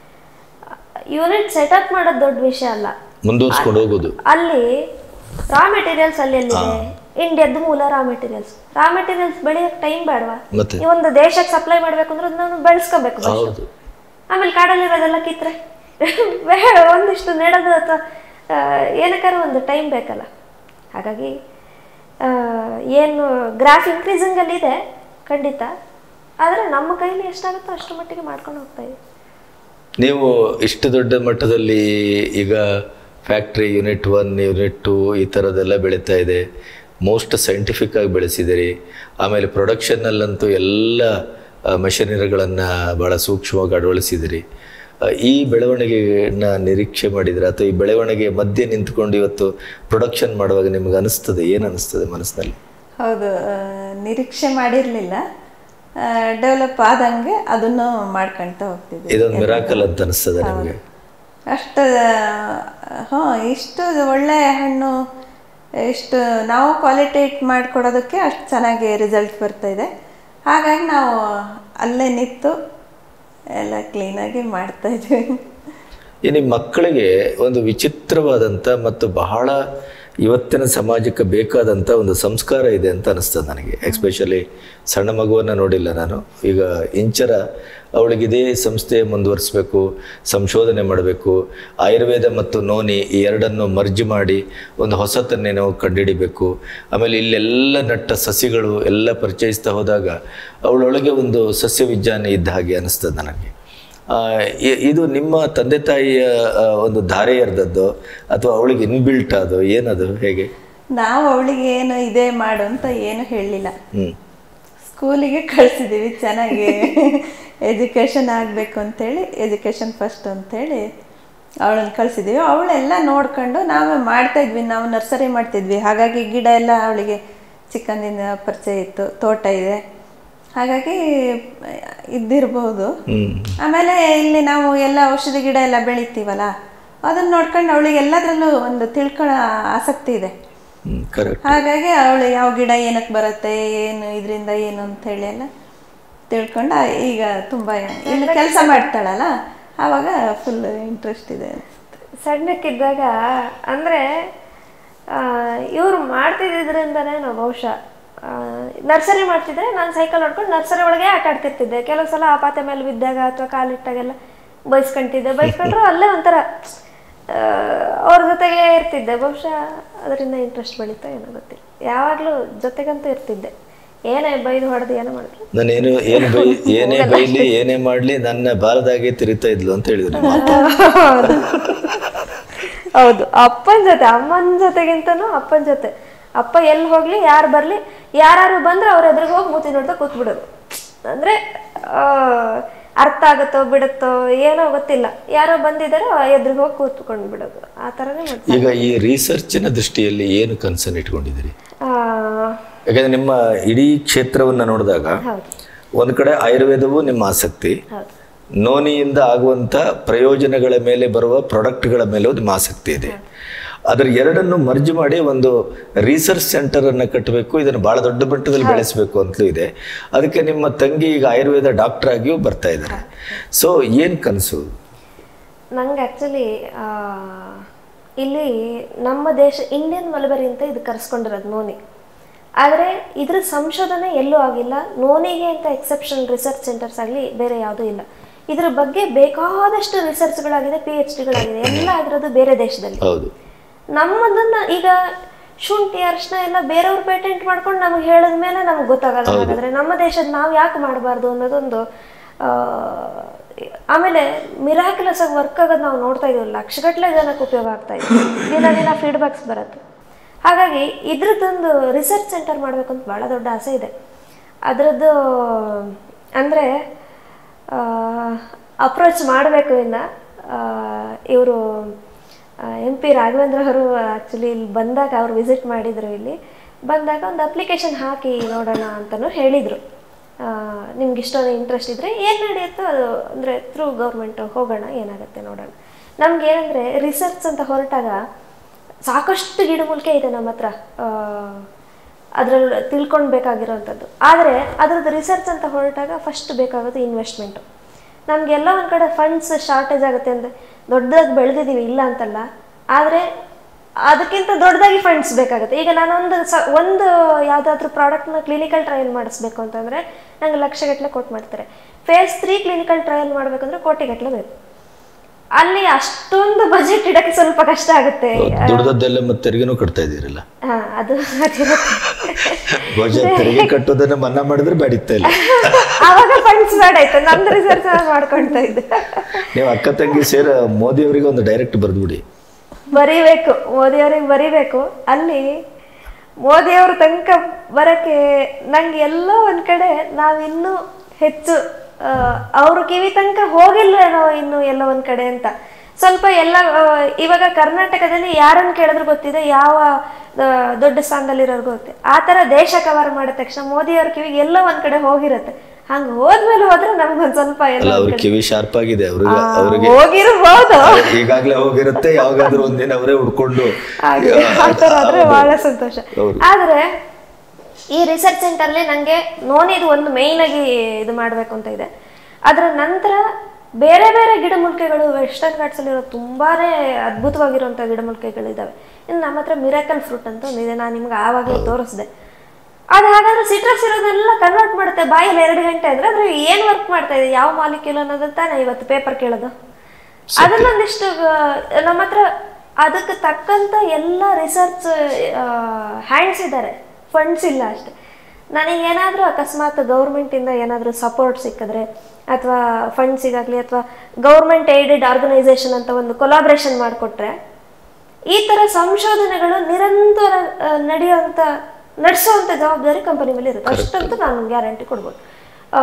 ಯೂನಿಟ್ ಸೆಟಪ್ ಮಾಡೋದು ದೊಡ್ಡ ವಿಷಯ ಅಲ್ಲ ಮುಂದುವರ್ಸ್ಕೊಂಡು ಹೋಗೋದು ಅಲ್ಲಿ ರಾ ಮೆಟೀರಿಯಲ್ಸ್ ಅಲ್ಲಿ ಎಲ್ಲಿದೆ ಇಂಡಿಯಾದ ಮೂಲ ರಾ ಮೆಟೀರಿಯಲ್ಸ್ ರಾ ಮೆಟೀರಿಯಲ್ಸ್ ಬೆಳೆಯಕ್ಕೆ ಟೈಮ್ ಬೇಡವಾ ಮತ್ತೆ ಈ ಒಂದು ದೇಶಕ್ಕೆ ಸಪ್ಲೈ ಮಾಡ್ಬೇಕು ಅಂದ್ರೆ ಅದನ್ನ ಬೆಳೆಸ್ಕೋಬೇಕು first. ಹೌದು ಆಮೇಲೆ ಕಾಡಲ್ಲಿರೋದೆಲ್ಲ ಕಿತ್ರೆ ಬೇಡ ಒಂದಿಷ್ಟು ನೆಡೋದು ಅಥವಾ ಏನಕ್ಕಾರ ಒಂದು ಟೈಮ್ ಬೇಕಲ್ಲ ಹಾಗಾಗಿ ಆ, ಏನು ಗ್ರಾಫ್ ಇನ್ಕ್ರೀಸಿಂಗಲ್ಲಿ ಇದೆ ಖಂಡಿತ ಆದರೆ ನಮ್ಮ ಕೈಲಿ ಎಷ್ಟಾಗುತ್ತೋ ಅಷ್ಟು ಮಟ್ಟಿಗೆ ಮಾಡ್ಕೊಂಡು ಹೋಗ್ತಾ ಇದ್ದೀವಿ ನೀವು ಇಷ್ಟು ದೊಡ್ಡ ಮಟ್ಟದಲ್ಲಿ ಈಗ factory unit one unit two ಈ ಥರದ್ದೆಲ್ಲ ಬೆಳೀತಾ ಇದೆ ಮೋಸ್ಟ್ ಸೈಂಟಿಫಿಕ್ ಆಗಿ ಬೆಳೆಸಿದಿರಿ ಆಮೇಲೆ ಪ್ರೊಡಕ್ಷನ್ನಲ್ಲಂತೂ ಎಲ್ಲ ಮಷಿನರಿಗಳನ್ನು ಭಾಳ ಸೂಕ್ಷ್ಮವಾಗಿ ಅಳವಡಿಸಿದಿರಿ ಆ, ಈ ಬೆಳವಣಿಗೆನ ನಿರೀಕ್ಷೆ ಮಾಡಿದ್ರೆ ಅಥವಾ ಈ ಬೆಳವಣಿಗೆ ಮಧ್ಯೆ ನಿಂತ್ಕೊಂಡು ಇವತ್ತು ಪ್ರೊಡಕ್ಷನ್ ಮಾಡುವಾಗ ನಿಮ್ಗೆ ಅನಿಸ್ತದೆ ಏನು ಅನಿಸ್ತದೆ ಮನಸ್ಸಿನಲ್ಲಿ ಹೌದು ಆ, ನಿರೀಕ್ಷೆ ಮಾಡಿರಲಿಲ್ಲ ಡೆವಲಪ್ ಆದಂಗೆ ಅದನ್ನು ಮಾಡ್ಕೊಳ್ತಾ ಹೋಗ್ತಿದ್ವಿ ಇದೊಂದು ಮಿರಾಕಲ್ ಅಂತ ಅನಿಸ್ತದೆ ನಿಮಗೆ ಅಷ್ಟು ಹಾಂ ಇಷ್ಟು ಒಳ್ಳೆ ಹಣ್ಣು ಇಷ್ಟು ನಾವು ಕ್ವಾಲಿಟೇಟ್ ಮಾಡಿಕೊಡೋದಕ್ಕೆ ಅಷ್ಟು ಚೆನ್ನಾಗಿ ರಿಸಲ್ಟ್ ಬರ್ತಾ ಇದೆ ಹಾಗಾಗಿ ನಾವು ಅಲ್ಲೇ ನಿಂತು ಎಲ್ಲ ಕ್ಲೀನಾಗಿ ಮಾಡ್ತಾ ಇದ್ವಿ ಈ ನಿಮ್ಮ ಮಕ್ಕಳಿಗೆ ಒಂದು ವಿಚಿತ್ರವಾದಂಥ ಮತ್ತು ಬಹಳ ಇವತ್ತಿನ ಸಮಾಜಕ್ಕೆ ಬೇಕಾದಂಥ ಒಂದು ಸಂಸ್ಕಾರ ಇದೆ ಅಂತ ಅನಿಸ್ತದೆ ನನಗೆ ಎಕ್ಸ್ಪೆಷಲಿ ಸಣ್ಣ ಮಗುವನ್ನು ನೋಡಿಲ್ಲ ನಾನು ಈಗ ಇಂಚರ ಅವಳಿಗೆ ಇದೇ ಸಂಸ್ಥೆ ಮುಂದುವರಿಸಬೇಕು ಸಂಶೋಧನೆ ಮಾಡಬೇಕು ಆಯುರ್ವೇದ ಮತ್ತು ನೋನಿ ಈ ಎರಡನ್ನು ಮರ್ಜ್ ಮಾಡಿ ಒಂದು ಹೊಸತನ್ನೇನೋ ಕಂಡುಹಿಡಿಬೇಕು ಆಮೇಲೆ ಇಲ್ಲೆಲ್ಲ ನಟ್ಟ ಸಸಿಗಳು ಎಲ್ಲ ಪರಿಚಯಿಸ್ತಾ ಹೋದಾಗ ಅವಳೊಳಗೆ ಒಂದು ಸಸ್ಯ ವಿಜ್ಞಾನ ಇದ್ದ ಹಾಗೆ ಅನಿಸ್ತದೆ ನನಗೆ ಆ, ಇ- ಇದು ನಿಮ್ಮ ತಂದೆ ತಾಯಿಯ ಆ, ಒಂದು ಧಾರೆ ಎರೆದದ್ದು ಅಥವಾ ಅವಳಿಗೆ ಇನ್ಬಿಲ್ಟ್ ಅದು ಏನದು ಹೇಗೆ ನಾವು ಅವಳಿಗೆ ಏನು ಇದೇ ಮಾಡು ಅಂತ ಏನು ಹೇಳಲಿಲ್ಲ ಹ್ಮ್ ಸ್ಕೂಲಿಗೆ ಕಳಿಸಿದ್ದೀವಿ ಚೆನ್ನಾಗಿ ಎಜುಕೇಷನ್ ಆಗಬೇಕು ಅಂತೇಳಿ ಎಜುಕೇಷನ್ ಫಸ್ಟ್ ಅಂತೇಳಿ ಅವಳನ್ನು ಕಳಿಸಿದ್ದೀವಿ ಅವಳೆಲ್ಲ ನೋಡ್ಕೊಂಡು ನಾವೇ ಮಾಡ್ತಾ ಇದ್ವಿ ನಾವು ನರ್ಸರಿ ಮಾಡ್ತಿದ್ವಿ ಹಾಗಾಗಿ ಗಿಡ ಎಲ್ಲ ಅವಳಿಗೆ ಚಿಕ್ಕಂದಿನ ಪರಿಚಯ ಇತ್ತು ತೋಟ ಇದೆ ಹಾಗಾಗಿ ಇದ್ದಿರ್ಬೋದು ಹ್ಮ್ ಆಮೇಲೆ ಇಲ್ಲಿ ನಾವು ಎಲ್ಲ ಔಷಧಿ ಗಿಡ ಎಲ್ಲ ಬೆಳಿತೀವಲ್ಲ ಅದನ್ನ ನೋಡ್ಕೊಂಡು ಅವಳಿಗೆ ಎಲ್ಲದರಲ್ಲೂ ಒಂದು ತಿಳ್ಕೊಳ್ಳೋ ಆಸಕ್ತಿ ಇದೆ ಹ್ಮ್ ಕರೆಕ್ಟ್ ಹಾಗಾಗಿ ಅವಳು ಯಾವ ಗಿಡ ಏನಕ್ಕೆ ಬರುತ್ತೆ ಏನು ಇದರಿಂದ ಏನು ಅಂತ ಹೇಳಿ ಎಲ್ಲ ತಿಳ್ಕೊಂಡು ಆ- ಈಗ ತುಂಬ ಇಲ್ಲಿ ಕೆಲಸ ಮಾಡ್ತಾಳಲ್ಲ ಆವಾಗ ಫುಲ್ ಇಂಟ್ರೆಸ್ಟ್ ಇದೆ ಸಣ್ಣಕ್ಕಿದ್ದಾಗ ಅಂದರೆ ಇವ್ರು ಮಾಡ್ತಿದ್ದಿದ್ರಿಂದನೇ ನಾವು ಬಹುಶಃ ನರ್ಸರಿ ಮಾಡ್ತಿದ್ರೆ ನಾನು ಸೈಕಲ್ ಹೊಡ್ಕೊಂಡು ನರ್ಸರಿ ಒಳಗೆ ಆಟ ಆಡ್ತಿರ್ತಿದ್ದೆ ಕೆಲವು ಸಲ ಆ ಪಾತೆ ಮೇಲೆ ಬಿದ್ದಾಗ ಅಥವಾ ಕಾಲಿಟ್ಟಾಗೆಲ್ಲ ಬೈಸ್ಕೊಂತಿದ್ದೆ ಬೈಸ್ಕೊಂಡ್ರು ಅಲ್ಲೇ ಒಂಥರ ಆ, ಅವ್ರ ಜೊತೆಗೆ ಇರ್ತಿದ್ದೆ ಬಹುಶಃ ಅದರಿಂದ ಇಂಟ್ರೆಸ್ಟ್ ಬೆಳೀತಾ ಏನೋ ಗೊತ್ತಿಲ್ಲ ಯಾವಾಗಲೂ ಜೊತೆಗಂತೂ ಇರ್ತಿದ್ದೆ ಏನೇ ಬೈದು ಹೊಡೆದು ಏನೋ ಮಾಡಿದ್ರು ನಾನೇನು ಏನು ಬೈ ಏನೇ ಬೈಲಿ ಏನೇ ಮಾಡಲಿ ನನ್ನ ಬಾಲದಾಗೆ ತಿರುತ್ತಾ ಇದ್ಲು ಅಂತ ಹೇಳಿದ್ರು ನಿಮ್ಮ ಅಮ್ಮ. ಹೌದು ಅಪ್ಪನ ಜೊತೆ ಅಮ್ಮನ ಜೊತೆಗಿಂತನೂ ಅಪ್ಪನ ಜೊತೆ ಅಪ್ಪ ಎಲ್ಲಿ ಹೋಗ್ಲಿ ಯಾರು ಬರ್ಲಿ ಯಾರು ಬಂದ್ರೆ ಅವ್ರ ಎದುರಿಗೆ ಹೋಗಿ ಮೂತಿ ನೋಡ್ತಾ ಕೂತ್ಬಿಡೋದು ಅಂದ್ರೆ ಆ, ಅರ್ಥ ಆಗುತ್ತೋ ಬಿಡುತ್ತೋ ಏನೋ ಗೊತ್ತಿಲ್ಲ ಯಾರೋ ಬಂದಿದ್ದಾರೋ ಎದುರಿಗೆ ಹೋಗಿ ಕೂತ್ಕೊಂಡು ಬಿಡೋದು ಆ ಥರನೇ ಮಾಡ್ತಾರೆ ಈಗ ಈ ರಿಸರ್ಚಿನ ದೃಷ್ಟಿಯಲ್ಲಿ ಏನು ಕನ್ಸರ್ನ್ ಇಟ್ಕೊಂಡಿದ್ದೀರಿ ಆ, ಯಾಕಂದ್ರೆ ನಿಮ್ಮ ಇಡೀ ಕ್ಷೇತ್ರವನ್ನ ನೋಡಿದಾಗ ಹೌದು ಒಂದ್ ಕಡೆ ಆಯುರ್ವೇದವು ನಿಮ್ಮ ಆಸಕ್ತಿ ಹೌದು ನೋನಿಯಿಂದ ಆಗುವಂತ ಪ್ರಯೋಜನಗಳ ಮೇಲೆ ಬರುವ ಪ್ರಾಡಕ್ಟ್ಗಳ ಮೇಲೂ ನಿಮ್ಮ ಆಸಕ್ತಿ ಇದೆ ಅದರ ಎರಡನ್ನು ಮರ್ಜ್ ಮಾಡಿ ಒಂದು ರಿಸರ್ಚ್ ಸೆಂಟರ್ ಅನ್ನ ಕಟ್ಟಬೇಕು ಇದನ್ನು ಬಹಳ ದೊಡ್ಡ ಮಟ್ಟದಲ್ಲಿ ಬೆಳೆಸಬೇಕು ಅಂತಲೂ ಇದೆ ಅದಕ್ಕೆ ನಿಮ್ಮ ತಂಗಿ ಈಗ ಆಯುರ್ವೇದ ಡಾಕ್ಟರ್ ಆಗಿಯೂ ಬರ್ತಾ ಇದ್ದಾರೆ ಸೊ ಏನ್ ಕನಸು ನಂಗೆ ಆ್ಯಕ್ಚುಲಿ ಇಲ್ಲಿ ನಮ್ಮ ದೇಶ ಇಂಡಿಯನ್ ಮಲ್ಬರಿ ಅಂತ ಇದು ಕರೆಸ್ಕೊಂಡಿರೋದು ನೋನಿ ಆದರೆ ಇದ್ರ ಸಂಶೋಧನೆ ಎಲ್ಲೂ ಆಗಿಲ್ಲ ನೋನಿಗೆ ಅಂತ ಎಕ್ಸೆಪ್ಷನಲ್ ರಿಸರ್ಚ್ ಸೆಂಟರ್ಸ್ ಆಗಲಿ ಬೇರೆ ಯಾವುದೂ ಇಲ್ಲ ಇದ್ರ ಬಗ್ಗೆ ಬೇಕಾದಷ್ಟು ರಿಸರ್ಚ್ಗಳಾಗಿದೆ ಪಿ ಎಚ್ ಡಿಗಳಾಗಿದೆ ಎಲ್ಲ ಆಗಿರೋದು ಬೇರೆ ದೇಶದಲ್ಲಿ ಹೌದು ನಮ್ಮದನ್ನ ಈಗ ಶುಂಠಿ ಅರಿಶಿನ ಎಲ್ಲ ಬೇರೆಯವ್ರು ಪೇಟೆಂಟ್ ಮಾಡ್ಕೊಂಡು ನಮಗೆ ಹೇಳಿದ ಮೇಲೆ ನಮ್ಗೆ ಗೊತ್ತಾಗಲ್ಲ ಹಾಗಾದ್ರೆ ನಮ್ಮ ದೇಶದ ನಾವು ಯಾಕೆ ಮಾಡಬಾರ್ದು ಅನ್ನೋದೊಂದು ಆ, ಆಮೇಲೆ ಮಿರಾಕ್ಯುಲಸ್ ಆಗಿ ವರ್ಕ್ ಆಗೋದು ನಾವು ನೋಡ್ತಾ ಇದೀವಿ ಲಕ್ಷಗಟ್ಟಲೆ ಜನಕ್ಕೆ ಉಪಯೋಗ ಆಗ್ತಾ ಇದೆ ದಿನ ದಿನ ಫೀಡ್ಬ್ಯಾಕ್ಸ್ ಬರುತ್ತೆ ಹಾಗಾಗಿ ಇದ್ರದ್ದೊಂದು ರಿಸರ್ಚ್ ಸೆಂಟರ್ ಮಾಡಬೇಕು ಅಂತ ಭಾಳ ದೊಡ್ಡ ಆಸೆ ಇದೆ ಅದರದ್ದು ಅಂದರೆ ಅಪ್ರೋಚ್ ಮಾಡಬೇಕು ಇನ್ನು ಇವರು ಎಂ ಪಿ ರಾಘವೇಂದ್ರ ಅವರು ಆ್ಯಕ್ಚುಲಿ ಇಲ್ಲಿ ಬಂದಾಗ ಅವ್ರು ವಿಸಿಟ್ ಮಾಡಿದರು ಇಲ್ಲಿ ಬಂದಾಗ ಒಂದು ಅಪ್ಲಿಕೇಶನ್ ಹಾಕಿ ನೋಡೋಣ ಅಂತಲೂ ಹೇಳಿದರು ನಿಮ್ಗೆ ಇಷ್ಟೊಂದು ಇಂಟ್ರೆಸ್ಟ್ ಇದ್ದರೆ ಏನು ನಡೆಯುತ್ತೋ ಅದು ಅಂದರೆ ಥ್ರೂ ಗೌರ್ಮೆಂಟ್ ಹೋಗೋಣ ಏನಾಗುತ್ತೆ ನೋಡೋಣ ನಮ್ಗೆ ಏನಂದರೆ ರಿಸರ್ಚ್ ಅಂತ ಹೊರಟಾಗ ಸಾಕಷ್ಟು ಗಿಡಮೂಲಿಕೆ ಇದೆ ನಮ್ಮ ಹತ್ರ ಅದರಲ್ಲಿ ತಿಳ್ಕೊಳ್ಬೇಕಾಗಿರೋವಂಥದ್ದು ಆದರೆ ಅದ್ರದ್ದು ರಿಸರ್ಚ್ ಅಂತ ಹೊರಟಾಗ ಫಸ್ಟ್ ಬೇಕಾಗೋದು ಇನ್ವೆಸ್ಟ್ಮೆಂಟು ನಮಗೆಲ್ಲ ಒಂದು ಕಡೆ ಫಂಡ್ಸ್ ಶಾರ್ಟೇಜ್ ಆಗುತ್ತೆ ಅಂದರೆ ದೊಡ್ಡದಾಗಿ ಬೆಳೆದಿದ್ದೀವಿ ಇಲ್ಲ ಅಂತಲ್ಲ ಆದರೆ ಅದಕ್ಕಿಂತ ದೊಡ್ಡದಾಗಿ ಫಂಡ್ಸ್ ಬೇಕಾಗುತ್ತೆ ಈಗ ನಾನೊಂದು ಸ ಒಂದು ಯಾವುದಾದ್ರೂ ಪ್ರಾಡಕ್ಟ್ನ ಕ್ಲಿನಿಕಲ್ ಟ್ರಯಲ್ ಮಾಡಿಸ್ಬೇಕು ಅಂತಂದರೆ ನಂಗೆ ಲಕ್ಷಗಟ್ಟಲೆ ಕೊಟ್ಟು ಮಾಡ್ತಾರೆ ಫೇಸ್ ತ್ರೀ ಕ್ಲಿನಿಕಲ್ ಟ್ರಯಲ್ ಮಾಡಬೇಕಂದ್ರೆ ಕೋಟಿಗಟ್ಟಲೆ ಬೇಕು ಅಲ್ಲಿ ಅಷ್ಟೊಂದು ಬಜೆಟ್ ಇಡಕ್ಕೆ ಸ್ವಲ್ಪ ಕಷ್ಟ ಆಗುತ್ತೆ ದುಡ್ದದ್ದೆಲ್ಲ ಮತ್ತೆ ತೆರಿಗೆನೂ ಕಟ್ತಾ ಇದ್ದೀರಲ್ಲ ಹಾ ಅದು ಅದಿರುತ್ತೆ ಬಹುಶಃ ತೆರಿಗೆ ಕಟ್ಟೋದನ್ನ ಮನ್ನಾ ಮಾಡಿದ್ರೆ ಬೇಡಿತ್ತ ಇಲ್ಲ ಆವಾಗ ಫಂಡ್ಸ್ ಬೇಡ ಆಯ್ತು ನಂದು ರಿಸರ್ಚ್ ಮಾಡ್ಕೊಳ್ತಾ ಇದ್ದೆ ನೀವು ಅಕ್ಕ ತಂಗಿ ಸೇರ ಮೋದಿ ಅವರಿಗೆ ಒಂದು ಡೈರೆಕ್ಟ್ ಬರೆದ್ಬಿಡಿ ಬರೀಬೇಕು ಮೋದಿಯವ್ರಿಗೆ ಬರೀಬೇಕು ಅಲ್ಲಿ ಮೋದಿಯವ್ರ ತನಕ ಬರೋಕ್ಕೆ ನಂಗೆ ಎಲ್ಲೋ ಒಂದು ಕಡೆ ನಾವಿನ್ನೂ ಹೆಚ್ಚು ಆ, ಅವ್ರ ಕಿವಿ ತನಕ ಹೋಗಿಲ್ಲ ಏನೋ ಇನ್ನು ಎಲ್ಲ ಒಂದ್ ಕಡೆ ಅಂತ ಸ್ವಲ್ಪ ಎಲ್ಲ ಆ, ಇವಾಗ ಕರ್ನಾಟಕದಲ್ಲಿ ಯಾರನ್ನ ಕೇಳಿದ್ರು ಗೊತ್ತಿದೆ ಯಾವ ಆ, ದೊಡ್ಡ ಸ್ಥಾನದಲ್ಲಿರೋರು ಗೊತ್ತಿದೆ ಆ ತರ ದೇಶ ಕವರ್ ಮಾಡಿದ ತಕ್ಷಣ ಮೋದಿ ಅವ್ರ ಕಿವಿಗೆ ಎಲ್ಲೋ ಒಂದ್ ಕಡೆ ಹೋಗಿರುತ್ತೆ ಹಂಗ ಹೋದ್ಮೇಲೆ ಹೋದ್ರೆ ನಮ್ಗೊಂದ್ ಸ್ವಲ್ಪ ಎಲ್ಲ ಅಲ್ಲ ಅವ್ರ ಕಿವಿ ಶಾರ್ಪ್ ಆಗಿದೆ ಅವ್ರಿಗೆ ಅವ್ರಿಗೆ ಹೋಗಿರ್ಬೋದು ಈಗಾಗ್ಲೇ ಹೋಗಿರುತ್ತೆ ಯಾವಾಗಾದ್ರೂ ಒಂದಿನ ಅವರೇ ಹುಡ್ಕೊಂಡು ಹಾಗೆ ಆ ಥರ ಆದ್ರೆ ಬಹಳ ಸಂತೋಷ ಆದ್ರೆ ಈ ರಿಸರ್ಚ್ ಸೆಂಟರ್ಲಿ ನಂಗೆ ನೋನಿದು ಒಂದು ಮೇಯ್ನ್ ಆಗಿ ಇದು ಮಾಡ್ಬೇಕು ಅಂತ ಇದೆ ಅದರ ನಂತರ ಬೇರೆ ಬೇರೆ ಗಿಡಮೂಲಿಕೆಗಳು ವೆಸ್ಟರ್ನ್ ಘಾಟ್ಸ್ ಅಲ್ಲಿರೋ ತುಂಬಾನೇ ಅದ್ಭುತವಾಗಿರುವಂಥ ಗಿಡಮೂಲಿಕೆಗಳಿದಾವೆ ಇನ್ನು ನಮ್ಮ ಹತ್ರ ಮಿರಾಕಲ್ ಫ್ರೂಟ್ ಅಂತ ಒಂದಿದೆ ನಾನು ನಿಮ್ಗೆ ಆವಾಗಲೇ ತೋರಿಸ್ದೆ ಅದು ಹಾಗಾದ್ರೆ ಸಿಟ್ರಸ್ ಇರೋದನ್ನೆಲ್ಲ ಕನ್ವರ್ಟ್ ಮಾಡುತ್ತೆ ಬಾಯಲ್ಲಿ ಎರಡು ಗಂಟೆ ಅಂದ್ರೆ ಅದ್ರ ಏನ್ ವರ್ಕ್ ಮಾಡ್ತಾ ಇದೆ ಯಾವ ಮಾಲಿಕ್ಯೂಲ್ ಅನ್ನೋದು ತಾನೇ ಇವತ್ತು ಪೇಪರ್ ಕೇಳೋದು ಅದನ್ನೊಂದಿಷ್ಟು ಆ, ನಮ್ಮ ಹತ್ರ ಅದಕ್ಕೆ ತಕ್ಕಂತ ಎಲ್ಲ ರಿಸರ್ಚ್ ಹ್ಯಾಂಡ್ಸ್ ಇದ್ದಾರೆ ಫಂಡ್ಸ್ ಇಲ್ಲ ಅಷ್ಟೆ ನನಗೆ ಏನಾದರೂ ಅಕಸ್ಮಾತ್ ಗೌರ್ಮೆಂಟಿಂದ ಏನಾದರೂ ಸಪೋರ್ಟ್ ಸಿಕ್ಕಿದ್ರೆ ಅಥವಾ ಫಂಡ್ ಸಿಗಾಗಲಿ ಅಥವಾ ಗೌರ್ಮೆಂಟ್ ಏಡೆಡ್ ಆರ್ಗನೈಸೇಷನ್ ಅಂತ ಒಂದು ಕೊಲಾಬ್ರೇಷನ್ ಮಾಡಿಕೊಟ್ರೆ ಈ ಥರ ಸಂಶೋಧನೆಗಳು ನಿರಂತರ ಆ, ನಡೆಯುವಂಥ ನಡೆಸುವಂಥ ಜವಾಬ್ದಾರಿ ಕಂಪನಿ ಮೇಲೆ ಇರುತ್ತೆ ಅಷ್ಟಂತೂ ನಾನು ಗ್ಯಾರಂಟಿ ಕೊಡ್ಬೋದು ಆ,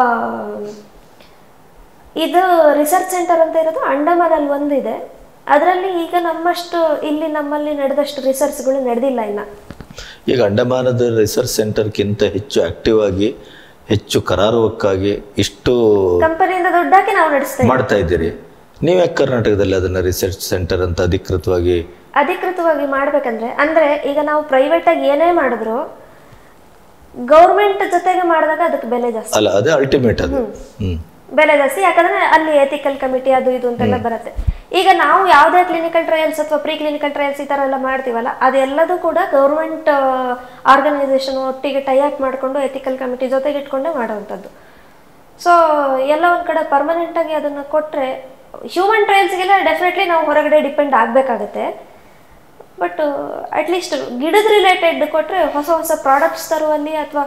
ಇದು ರಿಸರ್ಚ್ ಸೆಂಟರ್ ಅಂತ ಇರೋದು ಅಂಡಮಾನಲ್ಲಿ ಒಂದಿದೆ ಅದರಲ್ಲಿ ಈಗ ನಮ್ಮಷ್ಟು ಇಲ್ಲಿ ನಮ್ಮಲ್ಲಿ ನಡೆದಷ್ಟು ರಿಸರ್ಚ್ಗಳು ನಡೆದಿಲ್ಲ ಇನ್ನ ಈಗ ಅಂಡಮಾನದ ರಿಸರ್ಚ್ ಸೆಂಟರ್ಗಿಂತ ಹೆಚ್ಚು ಆಕ್ಟಿವ್ ಆಗಿ ಹೆಚ್ಚು ಕರಾರುವಕ್ಕಾಗಿ ಇಷ್ಟು ಕಂಪನಿಯಿಂದ ದುಡ್ಡಾಕಿ ನಾವು ನಡೆಸ್ತೇವೆ ಮಾಡ್ತಾ ಇದ್ದೀರಿ ನೀವು ಯಾಕೆ ಕರ್ನಾಟಕದಲ್ಲಿ ಅದನ್ನ ರಿಸರ್ಚ್ ಸೆಂಟರ್ ಅಂತ ಅಧಿಕೃತವಾಗಿ ಅಧಿಕೃತವಾಗಿ ಮಾಡ್ಬೇಕಂದ್ರೆ ಅಂದ್ರೆ ಈಗ ನಾವು ಪ್ರೈವೇಟ್ ಆಗಿ ಏನೇ ಮಾಡಿದ್ರು ಗೌರ್ಮೆಂಟ್ ಜೊತೆಗೆ ಮಾಡಿದಾಗ ಅದಕ್ಕೆ ಬೆಲೆ ಜಾಸ್ತಿ ಅಲ್ಲ ಅದೇ ಅಲ್ಟಿಮೇಟ್ ಅದು ಹ್ಮ್ ಬೆಲೆ ಜಾಸ್ತಿ ಯಾಕಂದ್ರೆ ಅಲ್ಲಿ ಎಥಿಕಲ್ ಕಮಿಟಿ ಅದು ಇದು ಅಂತೆಲ್ಲ ಬರುತ್ತೆ ಈಗ ನಾವು ಯಾವುದೇ ಕ್ಲಿನಿಕಲ್ ಟ್ರಯಲ್ಸ್ ಅಥವಾ ಪ್ರೀ ಕ್ಲಿನಿಕಲ್ ಟ್ರಯಲ್ಸ್ ಈ ಥರ ಎಲ್ಲ ಮಾಡ್ತೀವಲ್ಲ ಅದೆಲ್ಲದೂ ಕೂಡ ಗೌರ್ಮೆಂಟ್ ಆರ್ಗನೈಸೇಷನ್ ಒಟ್ಟಿಗೆ ಟೈ ಅಪ್ ಮಾಡಿಕೊಂಡು ಎಥಿಕಲ್ ಕಮಿಟಿ ಜೊತೆಗೆ ಇಟ್ಕೊಂಡೇ ಮಾಡುವಂಥದ್ದು ಸೊ ಎಲ್ಲ ಒಂದು ಕಡೆ ಪರ್ಮನೆಂಟ್ ಆಗಿ ಅದನ್ನ ಕೊಟ್ಟರೆ ಹ್ಯೂಮನ್ ಟ್ರಯಲ್ಸ್ಗೆಲ್ಲ ಡೆಫಿನೆಟ್ಲಿ ನಾವು ಹೊರಗಡೆ ಡಿಪೆಂಡ್ ಆಗಬೇಕಾಗತ್ತೆ ಬಟ್ ಅಟ್ಲೀಸ್ಟ್ ಗಿಡದ ರಿಲೇಟೆಡ್ ಕೊಟ್ಟರೆ ಹೊಸ ಹೊಸ ಪ್ರಾಡಕ್ಟ್ಸ್ ತರುವಲ್ಲಿ ಅಥವಾ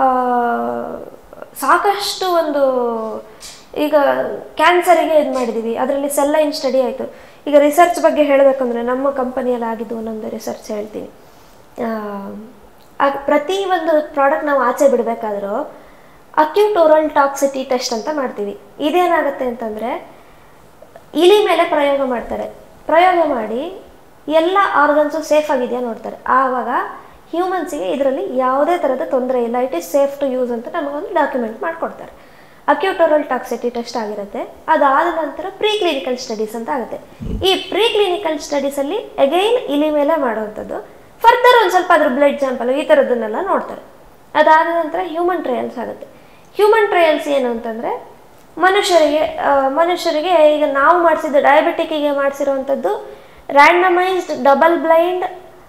ಸಾಕಷ್ಟು ಒಂದು ಈಗ ಕ್ಯಾನ್ಸರಿಗೆ ಇದು ಮಾಡಿದ್ದೀವಿ ಅದರಲ್ಲಿ ಸೆಲ್ಲೈನ್ ಸ್ಟಡಿ ಆಯಿತು ಈಗ ರಿಸರ್ಚ್ ಬಗ್ಗೆ ಹೇಳಬೇಕಂದ್ರೆ ನಮ್ಮ ಕಂಪನಿಯಲ್ಲಿ ಆಗಿದ್ದು ಒಂದೊಂದು ರಿಸರ್ಚ್ ಹೇಳ್ತೀನಿ ಆ, ಆಗ ಪ್ರತಿ ಒಂದು ಪ್ರಾಡಕ್ಟ್ ನಾವು ಆಚೆ ಬಿಡಬೇಕಾದ್ರೂ ಅಕ್ಯೂಟ್ ಓರಲ್ ಟಾಕ್ಸಿಟಿ ಟೆಸ್ಟ್ ಅಂತ ಮಾಡ್ತೀವಿ ಇದೇನಾಗುತ್ತೆ ಅಂತಂದರೆ ಇಲಿ ಮೇಲೆ ಪ್ರಯೋಗ ಮಾಡ್ತಾರೆ ಪ್ರಯೋಗ ಮಾಡಿ ಎಲ್ಲ ಆರ್ಗನ್ಸು ಸೇಫ್ ಆಗಿದೆಯಾ ನೋಡ್ತಾರೆ ಆವಾಗ ಹ್ಯೂಮನ್ಸಿಗೆ ಇದರಲ್ಲಿ ಯಾವುದೇ ಥರದ ತೊಂದರೆ ಇಲ್ಲ it is safe to use ಅಂತ ನಮಗೊಂದು ಡಾಕ್ಯುಮೆಂಟ್ ಮಾಡಿಕೊಡ್ತಾರೆ ಅಕ್ಯೂಟ್ ಓರಲ್ ಟಾಕ್ಸಿಟಿ ಟೆಸ್ಟ್ ಆಗಿರುತ್ತೆ ಅದಾದ ನಂತರ ಪ್ರೀ ಕ್ಲಿನಿಕಲ್ ಸ್ಟಡೀಸ್ ಅಂತ ಆಗುತ್ತೆ ಈ ಪ್ರೀ ಕ್ಲಿನಿಕಲ್ ಸ್ಟಡೀಸಲ್ಲಿ ಅಗೈನ್ ಇಲಿ ಮೇಲೆ ಮಾಡುವಂಥದ್ದು ಫರ್ದರ್ ಒಂದು ಸ್ವಲ್ಪ ಅದ್ರ ಬ್ಲಡ್ ಸ್ಯಾಂಪಲ್ ಈ ಥರದ್ದನ್ನೆಲ್ಲ ನೋಡ್ತಾರೆ ಅದಾದ ನಂತರ ಹ್ಯೂಮನ್ ಟ್ರಯಲ್ಸ್ ಆಗುತ್ತೆ ಹ್ಯೂಮನ್ ಟ್ರಯಲ್ಸ್ ಏನು ಅಂತಂದರೆ ಮನುಷ್ಯರಿಗೆ ಆ, ಮನುಷ್ಯರಿಗೆ ಈಗ ನಾವು ಮಾಡಿಸಿದ್ದು ಡಯಾಬಿಟಿಕ್ಕಿಗೆ ಮಾಡಿಸಿರುವಂಥದ್ದು ರ್ಯಾಂಡಮೈಸ್ಡ್ ಡಬಲ್ ಬ್ಲೈಂಡ್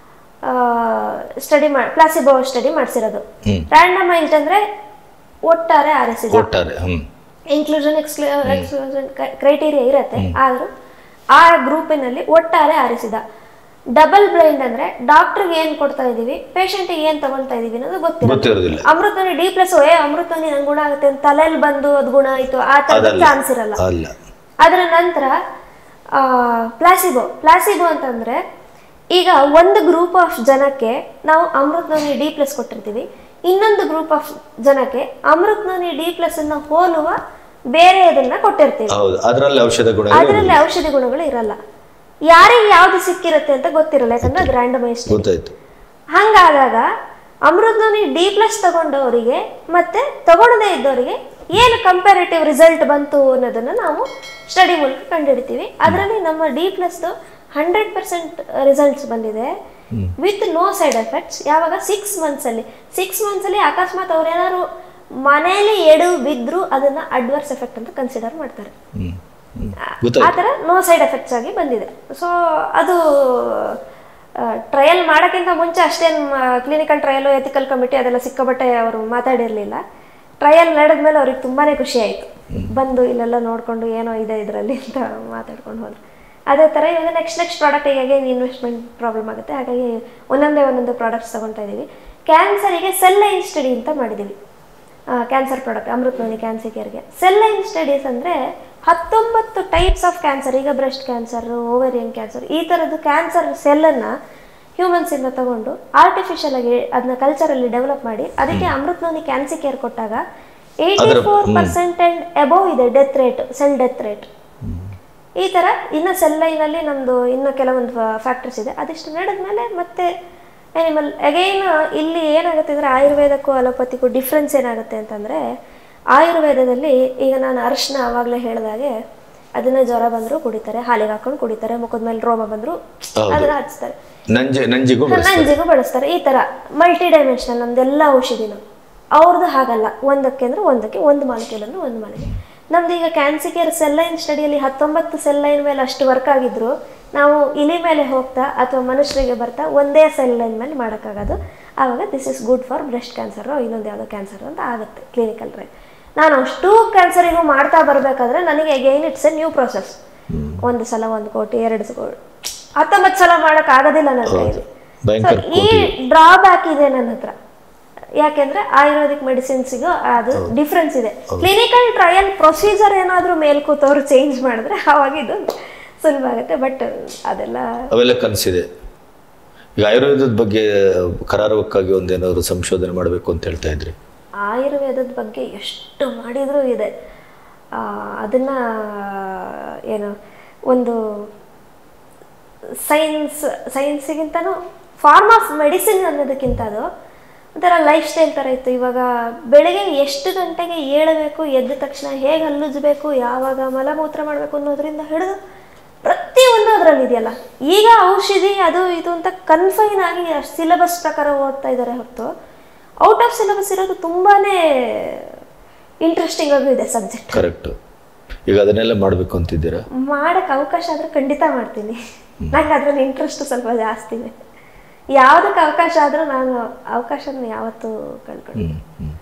ಸ್ಟಡಿ ಮಾ ಪ್ಲಾಸಿಬೋ ಸ್ಟಡಿ ಮಾಡಿಸಿರೋದು ರ್ಯಾಂಡಮೈಸ್ಡ್ ಅಂದರೆ ಒಟ್ಟಾರೆ ಆರಿಸಿದ ಒಟ್ಟಾರೆ ಹ್ಮ್ ಇನ್ಕ್ಲೂಷನ್ ಎಕ್ಸ್ಕ್ಲೂಷನ್ ಕ್ರೈಟೀರಿಯಾ ಇರುತ್ತೆ ಆದರೂ ಆ ಗ್ರೂಪಿನಲ್ಲಿ ಒಟ್ಟಾರೆ ಆರಿಸಿದ ಡಬಲ್ ಬ್ಲೈಂಡ್ ಅಂದ್ರೆ ಡಾಕ್ಟರ್ಗೆ ಏನ್ ಕೊಡ್ತಾ ಇದೀವಿ ಪೇಷಂಟಿಗೆ ಏನ್ ತಗೊಳ್ತಾ ಇದೀವಿ ಅನ್ನೋದು ಗೊತ್ತಿಲ್ಲ ಗೊತ್ತಿರೋದಿಲ್ಲ ಅಮೃತನಿ ಡಿ ಪ್ಲಸ್ ಏ ಅಮೃತನಿ ನಂಗೆ ಗುಣ ಆಗುತ್ತೆ ಅಂತ ತಲೆಯಲ್ಲಿ ಬಂದು ಅದು ಗುಣ ಆಯ್ತು ಆ ಥರದ ಅದಲ್ಲ. ಚಾನ್ಸ್ ಇರಲ್ಲ ಅಲ್ಲ ಅದರ ನಂತರ ಪ್ಲಾಸಿಬೋ ಪ್ಲಾಸಿಬೋ ಅಂತಂದ್ರೆ ಈಗ ಒಂದು ಗ್ರೂಪ್ ಆಫ್ ಜನಕ್ಕೆ ನಾವು ಅಮೃತನೋನಿ ಡಿ ಪ್ಲಸ್ ಕೊಟ್ಟಿರ್ತೀವಿ ಇನ್ನೊಂದು ಗ್ರೂಪ್ ಆಫ್ ಜನಕ್ಕೆ ಅಮೃತನೋನಿ ಡಿ ಪ್ಲಸ್ ಅನ್ನ ಹೋಲುವ ಬೇರೆ ಇದನ್ನ ಕೊಟ್ಟಿರ್ತೀವಿ ಹೌದು ಅದರಲ್ಲಿ ಔಷಧ ಗುಣ ಅದರಲ್ಲಿ ಔಷಧಿ ಗುಣಗಳು ಇರಲ್ಲ ಯಾರಿಗೆ ಯಾವ್ದು ಸಿಕ್ಕಿರುತ್ತೆ ಅಂತ ಗೊತ್ತಿರಲ್ಲ ಯಾಕಂದ್ರೆ ಅದು ರ್ಯಾಂಡಮೈಸ್ಡ್ ಗೊತ್ತಾಯ್ತು ಹಂಗಾದಾಗ ಅಮೃತನೋನಿ ಡಿ ಪ್ಲಸ್ ತಗೊಂಡವರಿಗೆ ಮತ್ತೆ ತಗೊಳ್ಳದೇ ಇದ್ದವರಿಗೆ ಏನು ಕಂಪ್ಯಾರಿಟಿವ್ ರಿಸಲ್ಟ್ ಬಂತು ಅನ್ನೋದನ್ನ ನಾವು ಸ್ಟಡಿ ಮೂಲಕ ಕಂಡುಹಿಡಿತೀವಿ ಅದರಲ್ಲಿ ನಮ್ಮ ಡಿ ಪ್ಲಸ್ದು ಹಂಡ್ರೆಡ್ ಪರ್ಸೆಂಟ್ ರಿಸಲ್ಟ್ಸ್ ಬಂದಿದೆ ವಿತ್ ನೋ ಸೈಡ್ ಎಫೆಕ್ಟ್ಸ್ ಯಾವಾಗ ಸಿಕ್ಸ್ ಮಂತ್ಸಲ್ಲಿ ಸಿಕ್ಸ್ ಮಂತ್ಸಲ್ಲಿ ಅಕಸ್ಮಾತ್ ಅವ್ರೇನಾದ್ರು ಮನೆಯಲ್ಲಿ ಎಡು ಬಿದ್ದರೂ ಅದನ್ನ ಅಡ್ವರ್ಸ್ ಎಫೆಕ್ಟ್ ಅಂತ ಕನ್ಸಿಡರ್ ಮಾಡ್ತಾರೆ ಹ್ಮ್ ಹ್ಮ್. ಆ ಗೊತ್ತಾಯ್ತು ಥರ ನೋ ಸೈಡ್ ಎಫೆಕ್ಟ್ಸ್ ಆಗಿ ಬಂದಿದೆ ಸೊ ಅದು ಟ್ರಯಲ್ ಮಾಡೋಕ್ಕಿಂತ ಮುಂಚೆ ಅಷ್ಟೇನು ಕ್ಲಿನಿಕಲ್ ಟ್ರಯಲು ಎಥಿಕಲ್ ಕಮಿಟಿ ಅದೆಲ್ಲ ಸಿಕ್ಕಾಬಟ್ಟೆ ಅವರು ಮಾತಾಡಿರಲಿಲ್ಲ ಟ್ರಯಲ್ ನಡೆದ್ಮೇಲೆ ಅವ್ರಿಗೆ ತುಂಬಾ ಖುಷಿ ಆಯಿತು ಬಂದು ಇಲ್ಲೆಲ್ಲ ನೋಡಿಕೊಂಡು ಏನೋ ಇದೆ ಇದರಲ್ಲಿ ಅಂತ ಮಾತಾಡ್ಕೊಂಡು ಹೋದ್ರು ಅದೇ ಥರ ಇವಾಗ ನೆಕ್ಸ್ಟ್ ನೆಕ್ಸ್ಟ್ ಪ್ರಾಡಕ್ಟಿಗೆ ಹೇಗೆ ಇನ್ವೆಸ್ಟ್ಮೆಂಟ್ ಪ್ರಾಬ್ಲಮ್ ಆಗುತ್ತೆ ಹಾಗಾಗಿ ಒಂದೊಂದೇ ಒಂದೊಂದು ಪ್ರಾಡಕ್ಟ್ಸ್ ತೊಗೊತಾ ಇದ್ದೀವಿ ಕ್ಯಾನ್ಸರಿಗೆ ಸೆಲ್ ಲೈನ್ ಸ್ಟಡಿ ಅಂತ ಮಾಡಿದ್ದೀವಿ ಕ್ಯಾನ್ಸರ್ ಪ್ರಾಡಕ್ಟ್ ಅಮೃತನೋನಿ ಕ್ಯಾನ್ಸರ್ ಕೇರ್ಗೆ ಸೆಲ್ ಲೈನ್ ಸ್ಟಡೀಸ್ ಅಂದರೆ ಹತ್ತೊಂಬತ್ತು ಟೈಪ್ಸ್ ಆಫ್ ಕ್ಯಾನ್ಸರ್ ಈಗ ಬ್ರೆಸ್ಟ್ ಕ್ಯಾನ್ಸರ್ ಓವೇರಿಯನ್ ಕ್ಯಾನ್ಸರ್ ಈ ಥರದ್ದು ಕ್ಯಾನ್ಸರ್ ಸೆಲ್ಲನ್ನು ಹ್ಯೂಮನ್ಸಿಂದ ತಗೊಂಡು ಆರ್ಟಿಫಿಷಿಯಲ್ ಆಗಿ ಅದನ್ನ ಕಲ್ಚರಲ್ಲಿ ಡೆವಲಪ್ ಮಾಡಿ ಅದಕ್ಕೆ ಅಮೃತನೋನಿ ಕ್ಯಾನ್ಸರ್ ಕೇರ್ ಕೊಟ್ಟಾಗ ಏಯ್ಟಿ ಅದರ- four hmm. Percent and above ಇದೆ death rate cell death rate ಈ ಥರ ಇನ್ನು ಸೆಲ್ ಲೈನಲ್ಲಿ ನಮ್ಮದು ಇನ್ನೂ ಕೆಲವೊಂದು ಫ್ಯಾಕ್ಟರ್ಸ್ ಇದೆ ಅದಿಷ್ಟು ನಡೆದ್ಮೇಲೆ ಮತ್ತೆ ಆ್ಯನಿಮಲ್ ಅಗೈನ್ ಇಲ್ಲಿ ಏನಾಗುತ್ತೆ ಅಂದರೆ ಆಯುರ್ವೇದಕ್ಕೂ ಅಲೋಪತಿಗೂ ಡಿಫ್ರೆನ್ಸ್ ಏನಾಗುತ್ತೆ ಅಂತಂದರೆ ಆಯುರ್ವೇದದಲ್ಲಿ ಈಗ ನಾನು ಅರಿಶಿನ ಆವಾಗಲೇ ಹೇಳಿದಾಗೆ ಅದನ್ನ ಜ್ವರ ಬಂದರೂ ಕುಡಿತಾರೆ ಹಾಲಿಗೆ ಹಾಕೊಂಡು ಕುಡಿತಾರೆ ಮುಖದ ಮೇಲೆ ರೋಮ ಬಂದರೂ ಹೌದು. ಅದನ್ನ ಹಚ್ತಾರೆ ನಂಜೆ ನಂಜಿಗೂ ಬಳಸ್ತಾರೆ ನಂಜಿಗೂ ಬಳಸ್ತಾರೆ ಈ ಥರ ಮಲ್ಟಿ ಡೈಮೆನ್ಷನಲ್ ನಮ್ದೆಲ್ಲ ಔಷಧಿನ ಅವ್ರದ್ದು ಹಾಗಲ್ಲ ಒಂದಕ್ಕೆ ಅಂದ್ರೆ ಒಂದಕ್ಕೆ ಒಂದು ಮಾಲಿಕ್ಯೂಲ್ ಅಂದ್ರೆ ಒಂದು ಮಾಲಿಕ್ಯೂಲ್ ನಮ್ದು ಈಗ ಕ್ಯಾನ್ಸಿಕೇರ್ ಸೆಲ್ ಲೈನ್ ಸ್ಟಡಿಯಲ್ಲಿ ಹತ್ತೊಂಬತ್ತು ಸೆಲ್ ಲೈನ್ ಮೇಲೆ ಅಷ್ಟು ವರ್ಕ್ ಆಗಿದ್ರು ನಾವು ಇಲಿ ಮೇಲೆ ಹೋಗ್ತಾ ಅಥವಾ ಮನುಷ್ಯರಿಗೆ ಬರ್ತಾ ಒಂದೇ ಸೆಲ್ ಲೈನ್ ಮೇಲೆ ಮಾಡೋಕ್ಕಾಗೋದು ಆವಾಗ this is good for breast cancer ಇನ್ನೊಂದು ಯಾವುದೋ ಕ್ಯಾನ್ಸರ್ ಅಂತ ಆಗುತ್ತೆ ಕ್ಲಿನಿಕಲ್ ರೇ ನಾನು ಅಷ್ಟು ಕ್ಯಾನ್ಸರಿಗೂ ಮಾಡ್ತಾ ಬರಬೇಕಾದ್ರೆ ನನಗೆ again it's a new process ಒಂದು ಸಲ ಒಂದು ಕೋಟಿ ಎರಡು ಕೋಟಿ ಹತ್ತೊಂಬತ್ತು ಸಲ ಮಾಡೋಕೆ ಆಗೋದಿಲ್ಲ ನನ್ನ ಕೈಲಿ ಭಯಂಕರ So, ಈ ಡ್ರಾಬ್ಯಾಕ್ ಇದೆ ನನ್ನ ಹತ್ರ ಯಾಕೆಂದ್ರೆ ಆಯುರ್ವೇದಿಕ್ ಮೆಡಿಸಿನ್ಸಿಗೂ ಅದು ಡಿಫ್ರೆನ್ಸ್ ಇದೆ ಕ್ಲಿನಿಕಲ್ ಟ್ರಯಲ್ ಪ್ರೊಸೀಜರ್ ಏನಾದರೂ ಮೇಲ್ಕೂತವ್ರು ಚೇಂಜ್ ಮಾಡಿದ್ರೆ ಆವಾಗ ಇದು ಸುಲಭ ಆಗುತ್ತೆ ಬಟ್ ಅದೆಲ್ಲ ಅವೆಲ್ಲ ಕನಸಿದೆ ಈಗ ಆಯುರ್ವೇದದ ಬಗ್ಗೆ ಕರಾರುವಕ್ಕಾಗಿ ಒಂದೇನಾದ್ರು ಸಂಶೋಧನೆ ಮಾಡಬೇಕು ಅಂತ ಹೇಳ್ತಾ ಇದ್ರಿ ಆಯುರ್ವೇದದ ಬಗ್ಗೆ ಎಷ್ಟು ಮಾಡಿದರೂ ಇದೆ ಆ, ಅದನ್ನ ಏನು ಒಂದು ಸೈನ್ಸ್ ಸೈನ್ಸಿಗಿಂತನೂ ಫಾರ್ಮ್ ಆಫ್ ಮೆಡಿಸಿನ್ ಅನ್ನೋದಕ್ಕಿಂತ ಅದು ಒಂಥರ ಲೈಫ್ ಸ್ಟೈಲ್ ಥರ ಇತ್ತು ಇವಾಗ ಬೆಳಗ್ಗೆ ಎಷ್ಟು ಗಂಟೆಗೆ ಏಳಬೇಕು ಎದ್ದ ತಕ್ಷಣ ಹೇಗೆ ಹಲ್ಲುಜ್ಬೇಕು ಯಾವಾಗ ಮಲಮೂತ್ರ ಮಾಡಬೇಕು ಅನ್ನೋದ್ರಿಂದ ಹಿಡಿದು ಪ್ರತಿಯೊಂದು ಅದರಲ್ಲಿ ಇದೆಯಲ್ಲ ಈಗ ಔಷಧಿ ಅದು ಇದು ಅಂತ ಕನ್ಫೈನ್ ಆಗಿ ಸಿಲೆಬಸ್ ಪ್ರಕಾರ ಓದ್ತಾ ಇದ್ದಾರೆ ಹೊರತು ಔಟ್ ಆಫ್ ಸಿಲೆಬಸ್ ಇರೋದು ತುಂಬಾನೇ ಇಂಟ್ರೆಸ್ಟಿಂಗ್ ಆಗೂ ಇದೆ ಸಬ್ಜೆಕ್ಟ್ ಕರೆಕ್ಟ್ ಈಗ ಅದನ್ನೆಲ್ಲ ಮಾಡಬೇಕು ಅಂತಿದ್ದೀರಾ ಮಾಡಕ್ಕೆ ಅವಕಾಶ ಆದ್ರೆ ಖಂಡಿತ ಮಾಡ್ತೀನಿ ನಂಗೆ ಅದ್ರಲ್ಲಿ ಇಂಟ್ರೆಸ್ಟ್ ಸ್ವಲ್ಪ ಜಾಸ್ತಿನೇ ಯಾವುದಕ್ಕೆ ಅವಕಾಶ ಆದ್ರೂ ನಾನು ಅವಕಾಶನ ಯಾವತ್ತೂ ಕಳ್ಕೊಂಡಿಲ್ಲ ಹ್ಮ್, ಹ್ಮ್.